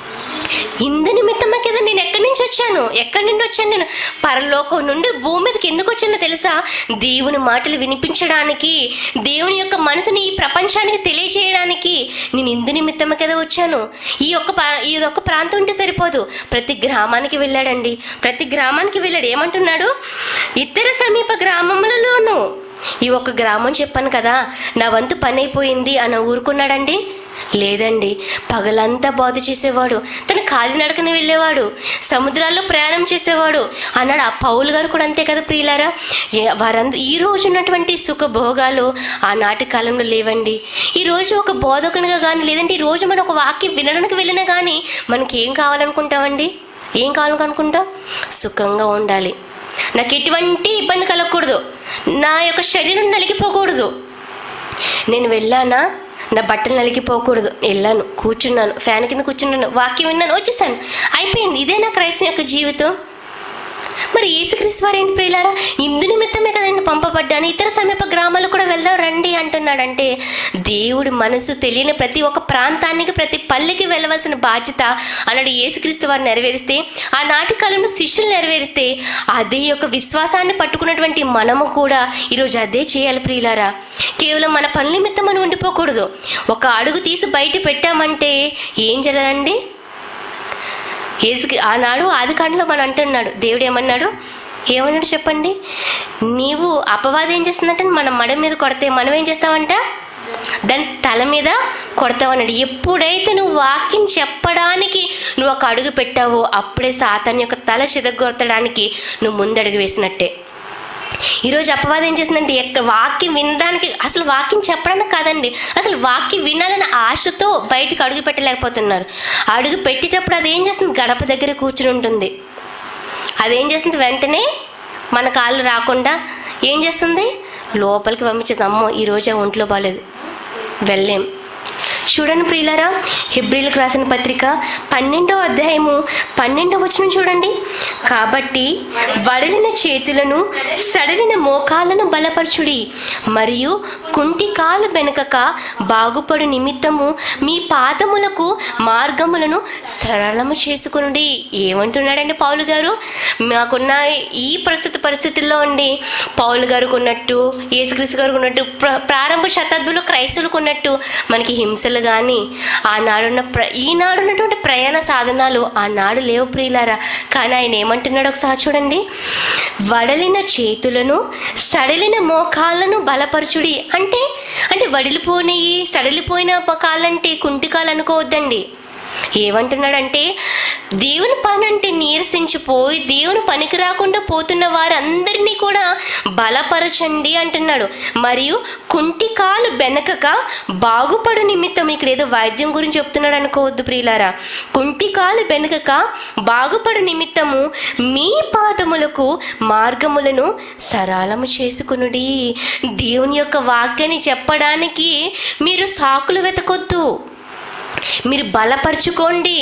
ఇందు నిమిత్తమే కదా నేను ఎక్కడి నుంచి వచ్చాను ఎక్కడి నుండి వచ్చాను నేను పరలోకం నుండి భూమి మీదకి ఎందుకు వచ్చానో తెలుసా దేవుని మాటలు వినిపించడానికి దేవుని యొక్క మనసుని ఈ ప్రపంచానికి తెలియజేయడానికి నేను ఇందు నిమిత్తమే కదా వచ్చాను ఈ ఒక్క పా- ఈ ఒక్క ప్రాంతం ఉంటే సరిపోదు ప్రతి గ్రామానికి వెళ్ళాడండి ప్రతి గ్రామానికి వెళ్ళాడు ఏమంటున్నాడు ఇతర సమీప గ్రామములలోనూ ఈ ఒక్క గ్రామం చెప్పాను కదా నా వంతు పని అయిపోయింది అని ఊరుకున్నాడండి లేదండి పగలంతా బోధ చేసేవాడు తన కాలినడకన వెళ్ళేవాడు సముద్రాల్లో ప్రయాణం చేసేవాడు అన్నాడు ఆ పౌలు గారు కూడా అంతే కదా ప్రియులారా ఏ- వారంద ఈ రోజు ఉన్నటువంటి సుఖభోగాలు ఆనాటి కాలంలో లేవండి ఈ రోజు ఒక బోధకునిగా కానీ లేదంటే ఈ రోజు మనం ఒక వాక్యం వినడానికి వెళ్ళినా కానీ మనకి ఏం కావాలనుకుంటామండి ఏం కావాలనుకుంటాం సుఖంగా ఉండాలి నాకు ఎటువంటి ఇబ్బంది కలగకూడదు నా యొక్క శరీరం నలిగిపోకూడదు నేను వెళ్ళానా నా బట్టలు నలిగిపోకూడదు వెళ్ళాను కూర్చున్నాను ఫ్యాన్ కింద కూర్చున్నాను వాక్యం విన్నాను వచ్చేసాను అయిపోయింది ఇదే నా క్రైస్తవ యొక్క జీవితం మరి యేసుక్రీస్తు వారు ఏంటి ప్రియులారా ఇందు నిమిత్తమే కదా నేను పంపబడ్డాను ఇతర సమీప గ్రామాలు కూడా వెళ్దాం రండి అంటున్నాడంటే దేవుడి మనసు తెలియని ప్రతి ఒక్క ప్రాంతానికి ప్రతి పల్లెకి వెళ్ళవలసిన బాధ్యత అన్నాడు యేసుక్రీస్తు వారు నెరవేరిస్తే ఆనాటి కాలంలో శిష్యులు నెరవేరిస్తే అదే యొక్క విశ్వాసాన్ని పట్టుకున్నటువంటి మనము కూడా ఈరోజు అదే చేయాలి ప్రియులారా కేవలం మన పనుల నిమిత్తం మనం ఉండిపోకూడదు ఒక అడుగు తీసి బయట పెట్టామంటే ఏం జరగాలండి ఏసుకి ఆనాడు ఆది కాండలో మనం అంటున్నాడు దేవుడు ఏమన్నాడు ఏమన్నాడు చెప్పండి నీవు అపవాదం ఏం చేస్తుందంటే మన మడ మీద కొడితే మనం ఏం చేస్తామంట దాని తల మీద కొడతావన్నాడు ఎప్పుడైతే నువ్వు వాక్యం చెప్పడానికి నువ్వు ఒక అడుగు పెట్టావో అప్పుడే సాతాన్ యొక్క తల చిదగొట్టడానికి నువ్వు ముందడుగు వేసినట్టే ఈరోజు అపవాదం ఏం చేసిందంటే ఎక్కడ వాక్యం వినడానికి అసలు వాక్యం చెప్పడానికి కాదండి అసలు వాక్యం వినాలన్న ఆశతో బయటికి అడుగు పెట్టలేకపోతున్నారు అడుగు పెట్టేటప్పుడు అది ఏం చేస్తుంది గడప దగ్గర కూర్చుని ఉంటుంది అదేం చేస్తుంది వెంటనే మన కాళ్ళు రాకుండా ఏం చేస్తుంది లోపలికి పంపించేది అమ్మో ఈరోజు ఆ ఒంట్లో బాగాలేదు వెళ్ళలేం చూడండి ప్రియులారా హిబ్రిల్కి రాసిన పత్రిక పన్నెండో అధ్యాయము పన్నెండో వచనం చూడండి కాబట్టి వడలిన చేతులను సడలిన మోకాలను బలపరచుడి మరియు కుంటి కాలు వెనుకక బాగుపడు నిమిత్తము మీ పాదములకు మార్గములను సరళము చేసుకునుడి ఏమంటున్నాడండి పౌలు గారు మాకున్న ఈ ప్రస్తుత పరిస్థితుల్లో ఉండి పౌలు గారికి ఉన్నట్టు యేసుక్రీస్తు గారికి ఉన్నట్టు ప్ర- ప్రారంభ శతాబ్దంలో క్రైస్తవులకు ఉన్నట్టు మనకి హింసలు కానీ ఆనాడున్న ప్ర ఈనాడు ఉన్నటువంటి ప్రయాణ సాధనాలు ఆనాడు లేవు ప్రియులారా కానీ ఆయన ఏమంటున్నాడు ఒకసారి చూడండి వడలిన చేతులను సడలిన మోకాళ్ళను బలపరచుడి అంటే అంటే వడిలిపోయినవి సడలిపోయిన కాళ్ళంటే కుంటికాలు అనుకోవద్దండి ఏమంటున్నాడంటే దేవుని పని అంటే నీరసించిపోయి దేవుని పనికి రాకుండా పోతున్న వారందరినీ కూడా బలపరచండి అంటున్నాడు మరియు కుంటి కాలు వెనకక బాగుపడు నిమిత్తం ఇక్కడ ఏదో వైద్యం గురించి చెప్తున్నాడు అనుకోవద్దు ప్రియులారా కుంటి కాలు వెనకక బాగుపడు నిమిత్తము మీ పాదములకు మార్గములను సరళము చేసుకునుడి దేవుని యొక్క వాక్యాన్ని చెప్పడానికి మీరు సాకులు వెతకొద్దు మీరు బలపరుచుకోండి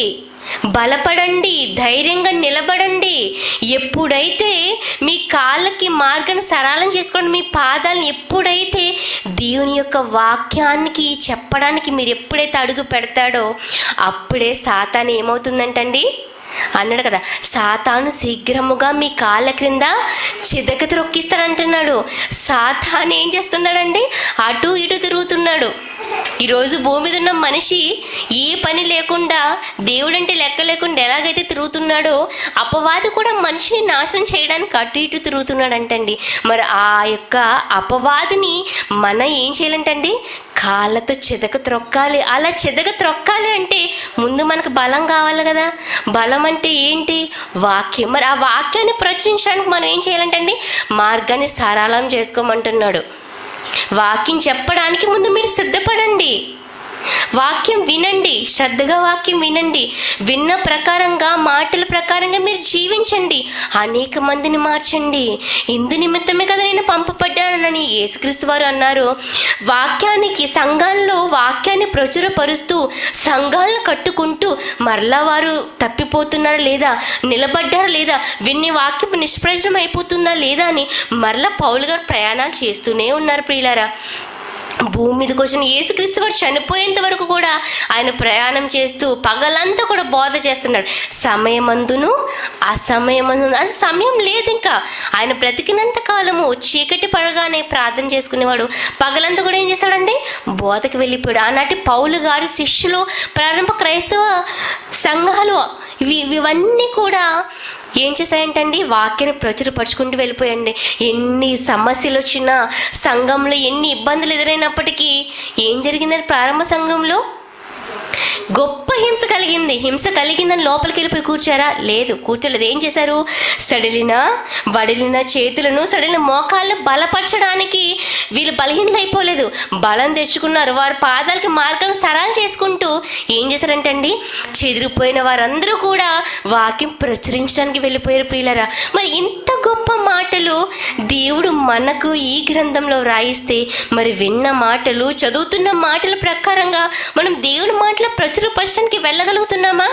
బలపడండి ధైర్యంగా నిలబడండి ఎప్పుడైతే మీ కాళ్ళకి మార్గం సరళం చేసుకోండి మీ పాదాలను ఎప్పుడైతే దేవుని యొక్క వాక్యానికి చెప్పడానికి మీరు ఎప్పుడైతే అడుగు పెడతాడో అప్పుడే సాతాను ఏమవుతుందంటండి అన్నాడు కదా సాతాను శీఘ్రముగా మీ కాళ్ళ క్రింద చిదక త్రొక్కిస్తానంటున్నాడు సాతాను ఏం చేస్తున్నాడండి అటు ఇటు తిరుగుతున్నాడు ఈరోజు భూమి మీద ఉన్న మనిషి ఏ పని లేకుండా దేవుడంటే లెక్క లేకుండా ఎలాగైతే తిరుగుతున్నాడో అపవాది కూడా మనిషిని నాశనం చేయడానికి అటు ఇటు తిరుగుతున్నాడంటండి మరి ఆ యొక్క అపవాదిని మనం ఏం చేయాలంటండి కాళ్ళతో చెదక త్రొక్కాలి అలా చెదక త్రొక్కాలి అంటే ముందు మనకు బలం కావాలి కదా బలం అంటే ఏంటి వాక్యం మరి ఆ వాక్యాన్ని ప్రచురించడానికి మనం ఏం చేయాలంటండి మార్గాన్ని సరళం చేసుకోమంటున్నాడు వాక్యం చెప్పడానికి ముందు మీరు సిద్ధపడండి వాక్యం వినండి శ్రద్ధగా వాక్యం వినండి విన్న ప్రకారంగా మాటల ప్రకారంగా మీరు జీవించండి అనేక మందిని మార్చండి ఇందు నిమిత్తమే కదా నేను పంపబడ్డానని యేసుక్రీస్తు వారు అన్నారు వాక్యానికి సంఘాల్లో వాక్యాన్ని ప్రచురపరుస్తూ సంఘాలను కట్టుకుంటూ మరలా వారు తప్పిపోతున్నారా లేదా నిలబడ్డారా లేదా విన్ని వాక్యం నిష్ప్రయోజనం అయిపోతుందా లేదా అని మరలా పౌలు గారు ప్రయాణాలు చేస్తూనే ఉన్నారు ప్రియులారా భూమి మీదకి వచ్చిన యేసుక్రీస్తు వారు చనిపోయేంత వరకు కూడా ఆయన ప్రయాణం చేస్తూ పగలంతా కూడా బోధ చేస్తున్నాడు సమయమందును అసమయమందును అది సమయం లేదు ఇంకా ఆయన బ్రతికినంత కాలము చీకటి పడగానే ప్రార్థన చేసుకునేవాడు పగలంతా కూడా ఏం చేశాడండి బోధకి వెళ్ళిపోయాడు ఆనాటి పౌలు గారి శిష్యులు ప్రారంభ క్రైస్తవ సంఘాలు ఇవి ఇవన్నీ కూడా ఏం చేశాయంటండి వాక్యాన్ని ప్రచురపరుచుకుంటూ వెళ్ళిపోయండి ఎన్ని సమస్యలు వచ్చినా సంఘంలో ఎన్ని ఇబ్బందులు ఎదురైనప్పటికీ ఏం జరిగిందండి ప్రారంభ సంఘంలో గొప్ప హింస కలిగింది హింస కలిగిందని లోపలికి వెళ్ళిపోయి కూర్చారా లేదు కూర్చోలేదు ఏం చేశారు సడిలిన వడిలిన చేతులను సడిలిన మోకాళ్ళు బలపరచడానికి వీళ్ళు బలహీనమైపోలేదు బలం తెచ్చుకున్నారు వారి పాదాలకి మార్గాలను సరళం చేసుకుంటూ ఏం చేశారంటే అండి చెదిరిపోయిన వారందరూ కూడా వాక్యం ప్రచురించడానికి వెళ్ళిపోయారు ప్రియులరా మరి ఇంత గొప్ప మాటలు దేవుడు మనకు ఈ గ్రంథంలో రాయిస్తే మరి విన్న మాటలు చదువుతున్న మాటల ప్రకారంగా మనం దేవుని మాటలు ప్రచురపరచడానికి వెళ్ళగలుగుతున్నామా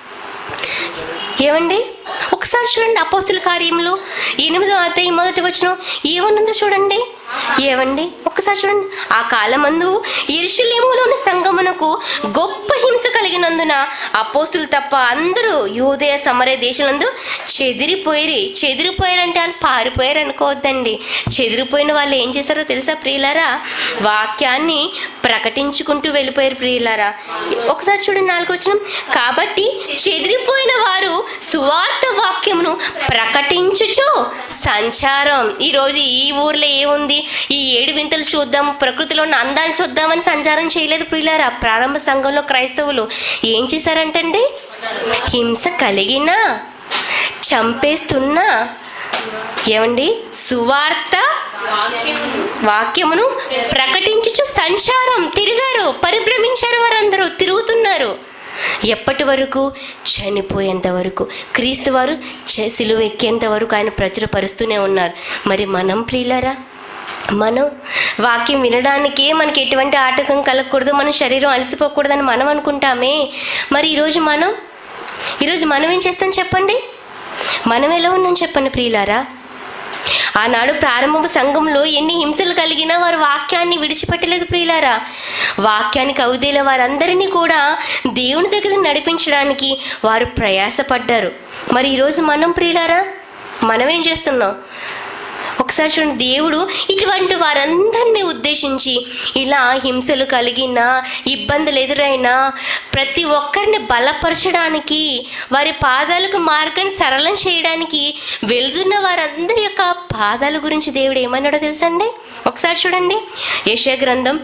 ఏమండి ఒకసారి చూడండి అపోస్తుల కార్యములు ఎనిమిదో అధ్యాయం మొదటి వచ్చిన ఏమన్నుందో చూడండి ఏమండి ఒక్కసారి చూడండి ఆ కాలమందు ఇరుషులేములోని సంగమునకు గొప్ప హింస కలిగినందున అపోస్తులు తప్ప అందరూ యూదయ సమరే దేశంలో చెదిరిపోయి చెదిరిపోయారంటే వాళ్ళు పారిపోయారు అనుకోవద్దండి చెదిరిపోయిన వాళ్ళు ఏం చేశారో తెలుసా ప్రియులారా వాక్యాన్ని ప్రకటించుకుంటూ వెళ్ళిపోయారు ప్రియులారా ఒకసారి చూడండి నాలుగు వచ్చిన కాబట్టి చెదిరిపోయిన వారు సువార్త వాక్యమును ప్రకటించుచు సంచారం ఈరోజు ఈ ఊర్లో ఏముంది ఈ ఏడు వింతలు చూద్దాం ప్రకృతిలో ఉన్న అందాలు చూద్దామని సంచారం చేయలేదు ప్రియులారా ప్రారంభ సంఘంలో క్రైస్తవులు ఏం చేశారంటండి హింస కలిగినా చంపేస్తున్నా ఏమండి సువార్త వాక్యమును ప్రకటించుచు సంచారం తిరిగారు పరిభ్రమించారు వారందరూ తిరుగుతున్నారు ఎప్పటి వరకు చనిపోయేంత వరకు క్రీస్తు వారు చ- సిలువ ఎక్కేంత వరకు ఆయన ప్రచురపరుస్తూనే ఉన్నారు మరి మనం ప్రియులారా మనం వాక్యం వినడానికే మనకి ఎటువంటి ఆటంకం కలగకూడదు మన శరీరం అలసిపోకూడదని మనం అనుకుంటామే మరి ఈరోజు మనం ఈరోజు మనం ఏం చేస్తాం చెప్పండి మనం ఎలా ఉన్నాం చెప్పండి ప్రియులారా ఆనాడు ప్రారంభపు సంఘంలో ఎన్ని హింసలు కలిగినా వారు వాక్యాన్ని విడిచిపెట్టలేదు ప్రియులారా వాక్యానికి అవుదేల వారందరినీ కూడా దేవుని దగ్గర నడిపించడానికి వారు ప్రయాసపడ్డారు మరి ఈరోజు మనం ప్రియులారా మనం ఏం చేస్తున్నాం ఒకసారి చూడండి దేవుడు ఇటువంటి వారందరినీ ఉద్దేశించి ఇలా హింసలు కలిగిన ఇబ్బందులు ఎదురైనా ప్రతి ఒక్కరిని బలపరచడానికి వారి పాదాలకు మార్గాన్ని సరళం చేయడానికి వెళ్తున్న వారందరి యొక్క పాదాల గురించి దేవుడు ఏమన్నాడో తెలుసండి ఒకసారి చూడండి యెషయా గ్రంథం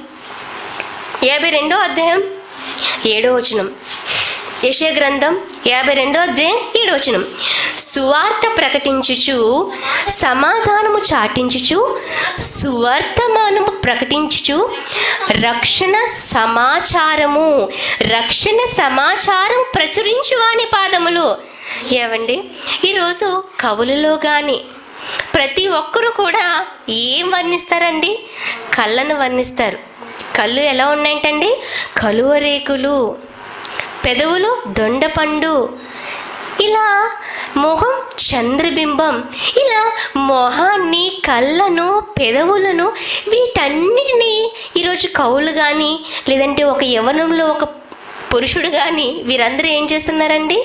యాభై రెండో అధ్యాయం ఏడో వచనం యెషయా గ్రంథం యాభై రెండో అధ్యాయం ఏడో వచనం సువార్త ప్రకటించుచు సమాధానము చాటించుచు సువర్తమానము ప్రకటించుచు రక్షణ సమాచారము రక్షణ సమాచారం ప్రచురించువాని పాదములు ఏవండి ఈరోజు కవులలో కానీ ప్రతి ఒక్కరు కూడా ఏం వర్ణిస్తారండి కళ్ళను వర్ణిస్తారు కళ్ళు ఎలా ఉన్నాయంటండి కలువ రేకులు పెదవులు దొండపండు ఇలా మొహం చంద్రబింబం ఇలా మొహాన్ని కళ్ళను పెదవులను వీటన్నిటినీ ఈరోజు కవులు కానీ లేదంటే ఒక యవనంలో ఒక పురుషుడు కానీ వీరందరూ ఏం చేస్తున్నారండి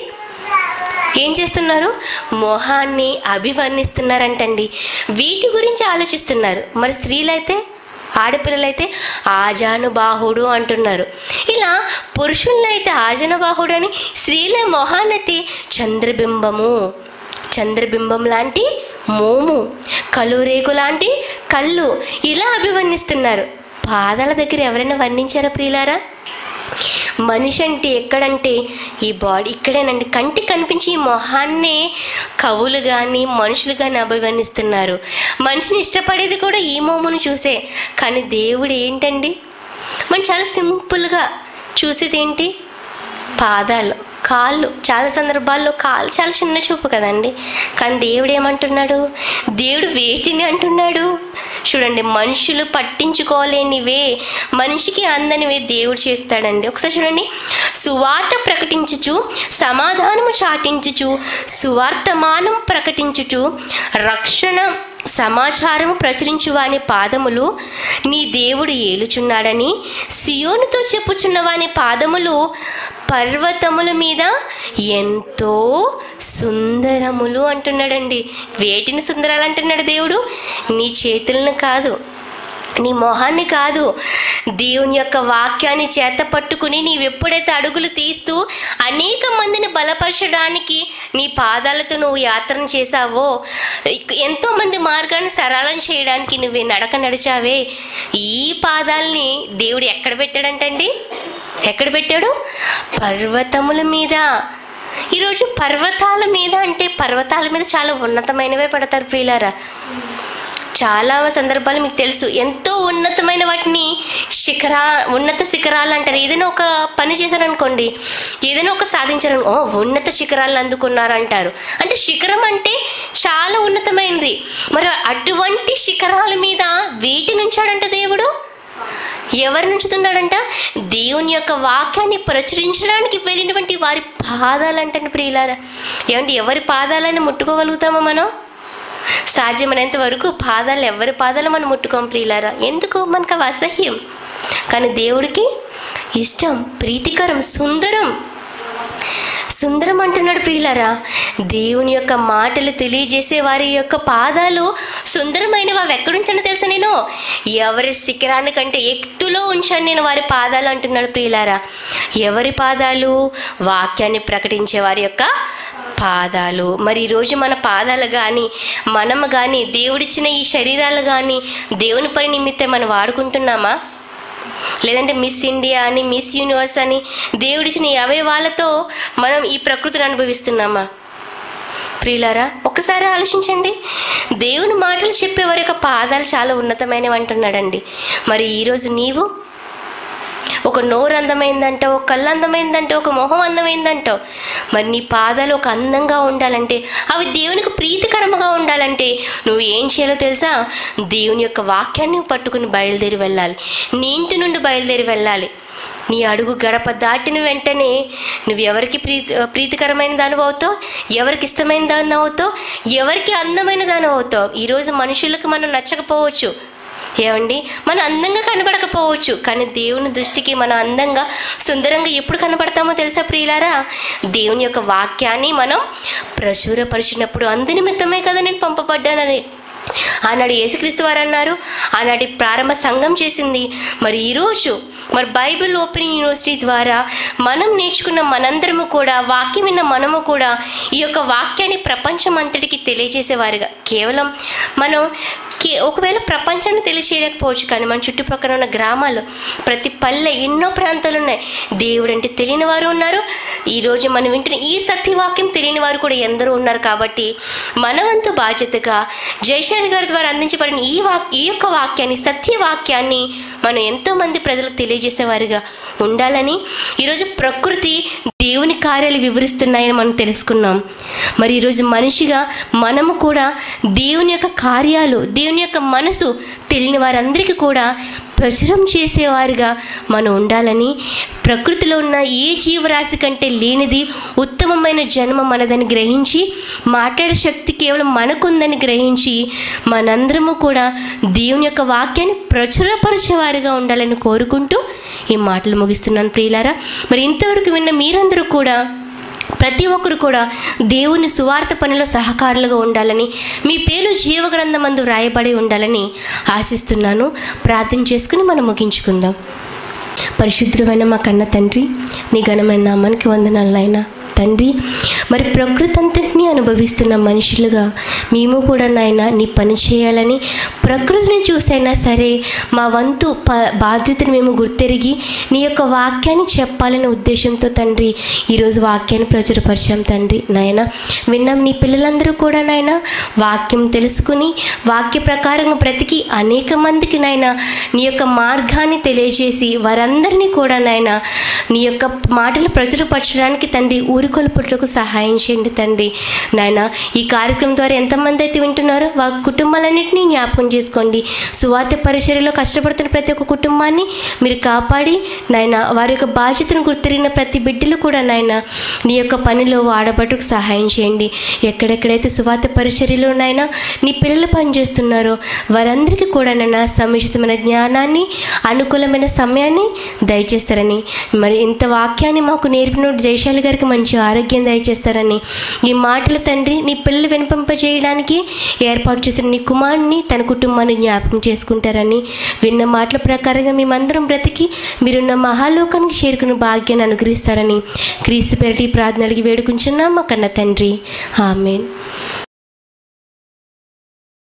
ఏం చేస్తున్నారు మొహాన్ని అభివర్ణిస్తున్నారంటండి వీటి గురించి ఆలోచిస్తున్నారు మరి స్త్రీలైతే ఆడపిల్లలైతే ఆజానుబాహుడు అంటున్నారు ఇలా పురుషులైతే ఆజానుబాహుడు అని స్త్రీల మొహానైతే చంద్రబింబము చంద్రబింబం లాంటి మోము కలురేకు లాంటి కళ్ళు ఇలా అభివర్ణిస్తున్నారు పాదాల దగ్గర ఎవరైనా వర్ణించారా ప్రియులారా మనిషి అంటే ఎక్కడంటే ఈ బాడీ ఇక్కడేనండి కంటికి కనిపించి ఈ మొహాన్నే కవులు కానీ మనుషులు కానీ అభివర్ణిస్తున్నారు మనిషిని ఇష్టపడేది కూడా ఈ మోమును చూసే కానీ దేవుడు ఏంటండి మనం చాలా సింపుల్గా చూసేది ఏంటి పాదాలు కాళ్ళు చాలా సందర్భాల్లో కాళ్ళు చాలా చిన్న చూపు కదండి కానీ దేవుడు ఏమంటున్నాడు దేవుడు వేటిని అంటున్నాడు చూడండి మనుషులు పట్టించుకోలేనివే మనిషికి అందనివే దేవుడు చేస్తాడండి ఒకసారి చూడండి సువార్త ప్రకటించుచు సమాధానము చాటించుచు సువార్తమానం ప్రకటించుచు రక్షణ సమాచారము ప్రచురించు వాని పాదములు నీ దేవుడు ఏలుచున్నాడని సియోనుతో చెప్పుచున్న వాని పాదములు పర్వతముల మీద ఎంతో సుందరములు అంటున్నాడండి వేటిని సుందరాలు అంటున్నాడు దేవుడు నీ చేతులను కాదు నీ మొహాన్ని కాదు దేవుని యొక్క వాక్యాన్ని చేత పట్టుకుని నీవెప్పుడైతే అడుగులు తీస్తూ అనేక మందిని బలపరచడానికి నీ పాదాలతో నువ్వు యాత్ర చేశావో ఎంతో మంది మార్గాన్ని సరళం చేయడానికి నువ్వే నడక నడిచావే ఈ పాదాల్ని దేవుడు ఎక్కడ పెట్టాడంటండి ఎక్కడ పెట్టాడు పర్వతముల మీద ఈరోజు పర్వతాల మీద అంటే పర్వతాల మీద చాలా ఉన్నతమైనవే పెడతారు ప్రియులారా చాలా సందర్భాలు మీకు తెలుసు ఎంతో ఉన్నతమైన వాటిని శిఖరా ఉన్నత శిఖరాలు అంటారు ఏదైనా ఒక పని చేశారనుకోండి ఏదైనా ఒక సాధించారు ఓ ఉన్నత శిఖరాలను అందుకున్నారు అంటారు అంటే శిఖరం అంటే చాలా ఉన్నతమైనది మరి అటువంటి శిఖరాల మీద వేటి నుంచాడంట దేవుడు ఎవరు నుంచుతున్నాడంట దేవుని యొక్క వాక్యాన్ని ప్రచురించడానికి వెళ్ళినటువంటి వారి పాదాలంటే ప్రియులారా ఏమంటే ఎవరి పాదాలని ముట్టుకోగలుగుతామా మనం సాధ్యమైనంత వరకు పాదాలు ఎవరి పాదాలు మనం ముట్టుకోం ప్రియులారా ఎందుకు మనకు అవి అసహ్యం కానీ దేవుడికి ఇష్టం ప్రీతికరం సుందరం సుందరం అంటున్నాడు ప్రియులారా దేవుని యొక్క మాటలు తెలియజేసే వారి యొక్క పాదాలు సుందరమైనవి అవి ఎక్కడుంచానో తెలుసా నేను ఎవరి శిఖరానికంటే ఎత్తులో ఉంచాను నేను వారి పాదాలు అంటున్నాడు ప్రియులారా ఎవరి పాదాలు వాక్యాన్ని ప్రకటించే వారి యొక్క పాదాలు మరి ఈరోజు మన పాదాలు కానీ మనం కానీ దేవుడిచ్చిన ఈ శరీరాలు కానీ దేవుని పని నిమిత్తం మనం వాడుకుంటున్నామా లేదంటే మిస్ ఇండియా అని మిస్ యూనివర్స్ అని దేవుడిచ్చిన ఈ అవయవాలతో మనం ఈ ప్రకృతిని అనుభవిస్తున్నామా ప్రియులారా ఒక్కసారి ఆలోచించండి దేవుని మాటలు చెప్పేవారి యొక్క పాదాలు చాలా ఉన్నతమైనవి అంటున్నాడండి మరి ఈరోజు నీవు ఒక నోరు అందమైందంటావు ఒక కళ్ళు అందమైందంటావు ఒక మొహం అందమైందంటావు మరి నీ పాదాలు ఒక అందంగా ఉండాలంటే అవి దేవునికి ప్రీతికరముగా ఉండాలంటే నువ్వు ఏం చేయాలో తెలుసా దేవుని యొక్క వాక్యాన్ని పట్టుకుని బయలుదేరి వెళ్ళాలి నీ ఇంటి నుండి బయలుదేరి వెళ్ళాలి నీ అడుగు గడప దాటిన వెంటనే నువ్వు ఎవరికి ప్రీతి ప్రీతికరమైన దాని అవుతావు ఎవరికి ఇష్టమైన దాని అవుతావు ఎవరికి అందమైన దాని అవుతావు ఈరోజు మనుషులకు మనం నచ్చకపోవచ్చు ఏమండి మనం అందంగా కనబడకపోవచ్చు కానీ దేవుని దృష్టికి మనం అందంగా సుందరంగా ఎప్పుడు కనబడతామో తెలుసా ప్రియులారా దేవుని యొక్క వాక్యాన్ని మనం ప్రచురపరిచినప్పుడు అందు నిమిత్తమే కదా నేను పంపబడ్డానని ఆనాడు యేసుక్రీస్తు వారు అన్నారు ఆనాటి ప్రారంభ సంఘం చేసింది మరి ఈరోజు మరి బైబిల్ ఓపెన్ యూనివర్సిటీ ద్వారా మనం నేర్చుకున్న మనందరము కూడా వాక్యం విన్న మనము కూడా ఈ యొక్క వాక్యాన్ని ప్రపంచం అంతటికి తెలియజేసేవారుగా కేవలం మనం కే- ఒకవేళ ప్రపంచాన్ని తెలియచేయలేకపోవచ్చు కానీ మన చుట్టుపక్కల ఉన్న గ్రామాలు ప్రతి పల్లె ఎన్నో ప్రాంతాలు ఉన్నాయి దేవుడు అంటే తెలియని వారు ఉన్నారు ఈరోజు మనం వింటున్న ఈ సత్యవాక్యం తెలియని వారు కూడా ఎందరో ఉన్నారు కాబట్టి మనవంతు బాధ్యతగా జయశాలి గారి ద్వారా అందించబడిన ఈ వాక్ ఈ యొక్క వాక్యాన్ని సత్యవాక్యాన్ని మనం ఎంతోమంది ప్రజలకు తెలియజేసేవారుగా ఉండాలని ఈరోజు ప్రకృతి దేవుని కార్యాలు వివరిస్తున్నాయని మనం తెలుసుకున్నాం మరి ఈరోజు మనిషిగా మనము కూడా దేవుని యొక్క కార్యాలు దేవుని యొక్క మనసు తెలియని వారందరికీ కూడా ప్రచురం చేసేవారుగా మనం ఉండాలని ప్రకృతిలో ఉన్న ఏ జీవరాశి కంటే లేనిది ఉత్తమమైన జన్మ మనదని గ్రహించి మాట్లాడే శక్తి కేవలం మనకుందని గ్రహించి మనందరము కూడా దేవుని యొక్క వాక్యాన్ని ప్రచురపరిచేవారుగా ఉండాలని కోరుకుంటూ ఈ మాటలు ముగిస్తున్నాను ప్రియులారా మరి ఇంతవరకు విన్న మీరందరూ కూడా ప్రతి ఒక్కరు కూడా దేవుని సువార్త పనిలో సహకారులుగా ఉండాలని మీ పేరు జీవగ్రంథమందు వ్రాయబడి ఉండాలని ఆశిస్తున్నాను ప్రార్థన చేసుకుని మనం ముగించుకుందాం పరిశుద్ధమైన మా కన్న తండ్రి నీ ఘనమైన నామానికి వందనాలైనా తండ్రి మరి ప్రకృతి అంతటినీ అనుభవిస్తున్న మనుషులుగా మేము కూడా నాయన నీ పని చేయాలని ప్రకృతిని చూసైనా సరే మా వంతు ప బాధ్యతను మేము గుర్తెరిగి నీ యొక్క వాక్యాన్ని చెప్పాలనే ఉద్దేశంతో తండ్రి ఈరోజు వాక్యాన్ని ప్రచురపరిచాం తండ్రి నాయన విన్నాం నీ పిల్లలందరూ కూడా నాయన వాక్యం తెలుసుకుని వాక్య ప్రకారంగా బ్రతికి అనేక మందికి నాయన నీ యొక్క మార్గాన్ని తెలియజేసి వారందరినీ కూడా నాయన నీ యొక్క మాటలు ప్రచురపరచడానికి తండ్రి ఊరికొల్పుటకు సహాయం చేయండి తండ్రి నాయన ఈ కార్యక్రమం ద్వారా ఎంతమంది అయితే వింటున్నారో వారి కుటుంబాలన్నింటినీ జ్ఞాపకం చేసుకోండి సువార్త పరిచర్యలో కష్టపడుతున్న ప్రతి ఒక్క కుటుంబాన్ని మీరు కాపాడి నాయన వారి యొక్క బాధ్యతను గుర్తిరిగిన ప్రతి బిడ్డలు కూడా నాయన నీ యొక్క పనిలో వాడబట్టుకు సహాయం చేయండి ఎక్కడెక్కడైతే సువార్త పరిచర్యలో నాయన నీ పిల్లలు పనిచేస్తున్నారో వారందరికీ కూడా నాయన సముచితమైన జ్ఞానాన్ని అనుకూలమైన సమయాన్ని దయచేస్తారని మరి ఇంత వాక్యాన్ని మాకు నేర్పిన జయశాలి గారికి మంచి ఆరోగ్యం దయచేస్తారని ఈ మాటలు తండ్రి నీ పిల్లలు వినిపింపజేయడానికి ఏర్పాటు చేసిన నీ కుమారుని తన కుటుంబాన్ని జ్ఞాపకం చేసుకుంటారని విన్న మాటల ప్రకారంగా మేమందరం బ్రతికి మీరున్న మహాలోకానికి చేరుకున్న భాగ్యాన్ని అనుగ్రహిస్తారని క్రీస్తు పెరటి ప్రార్థన అడిగి వేడుకుంటున్నాం మా కన్న తండ్రి ఆమెన్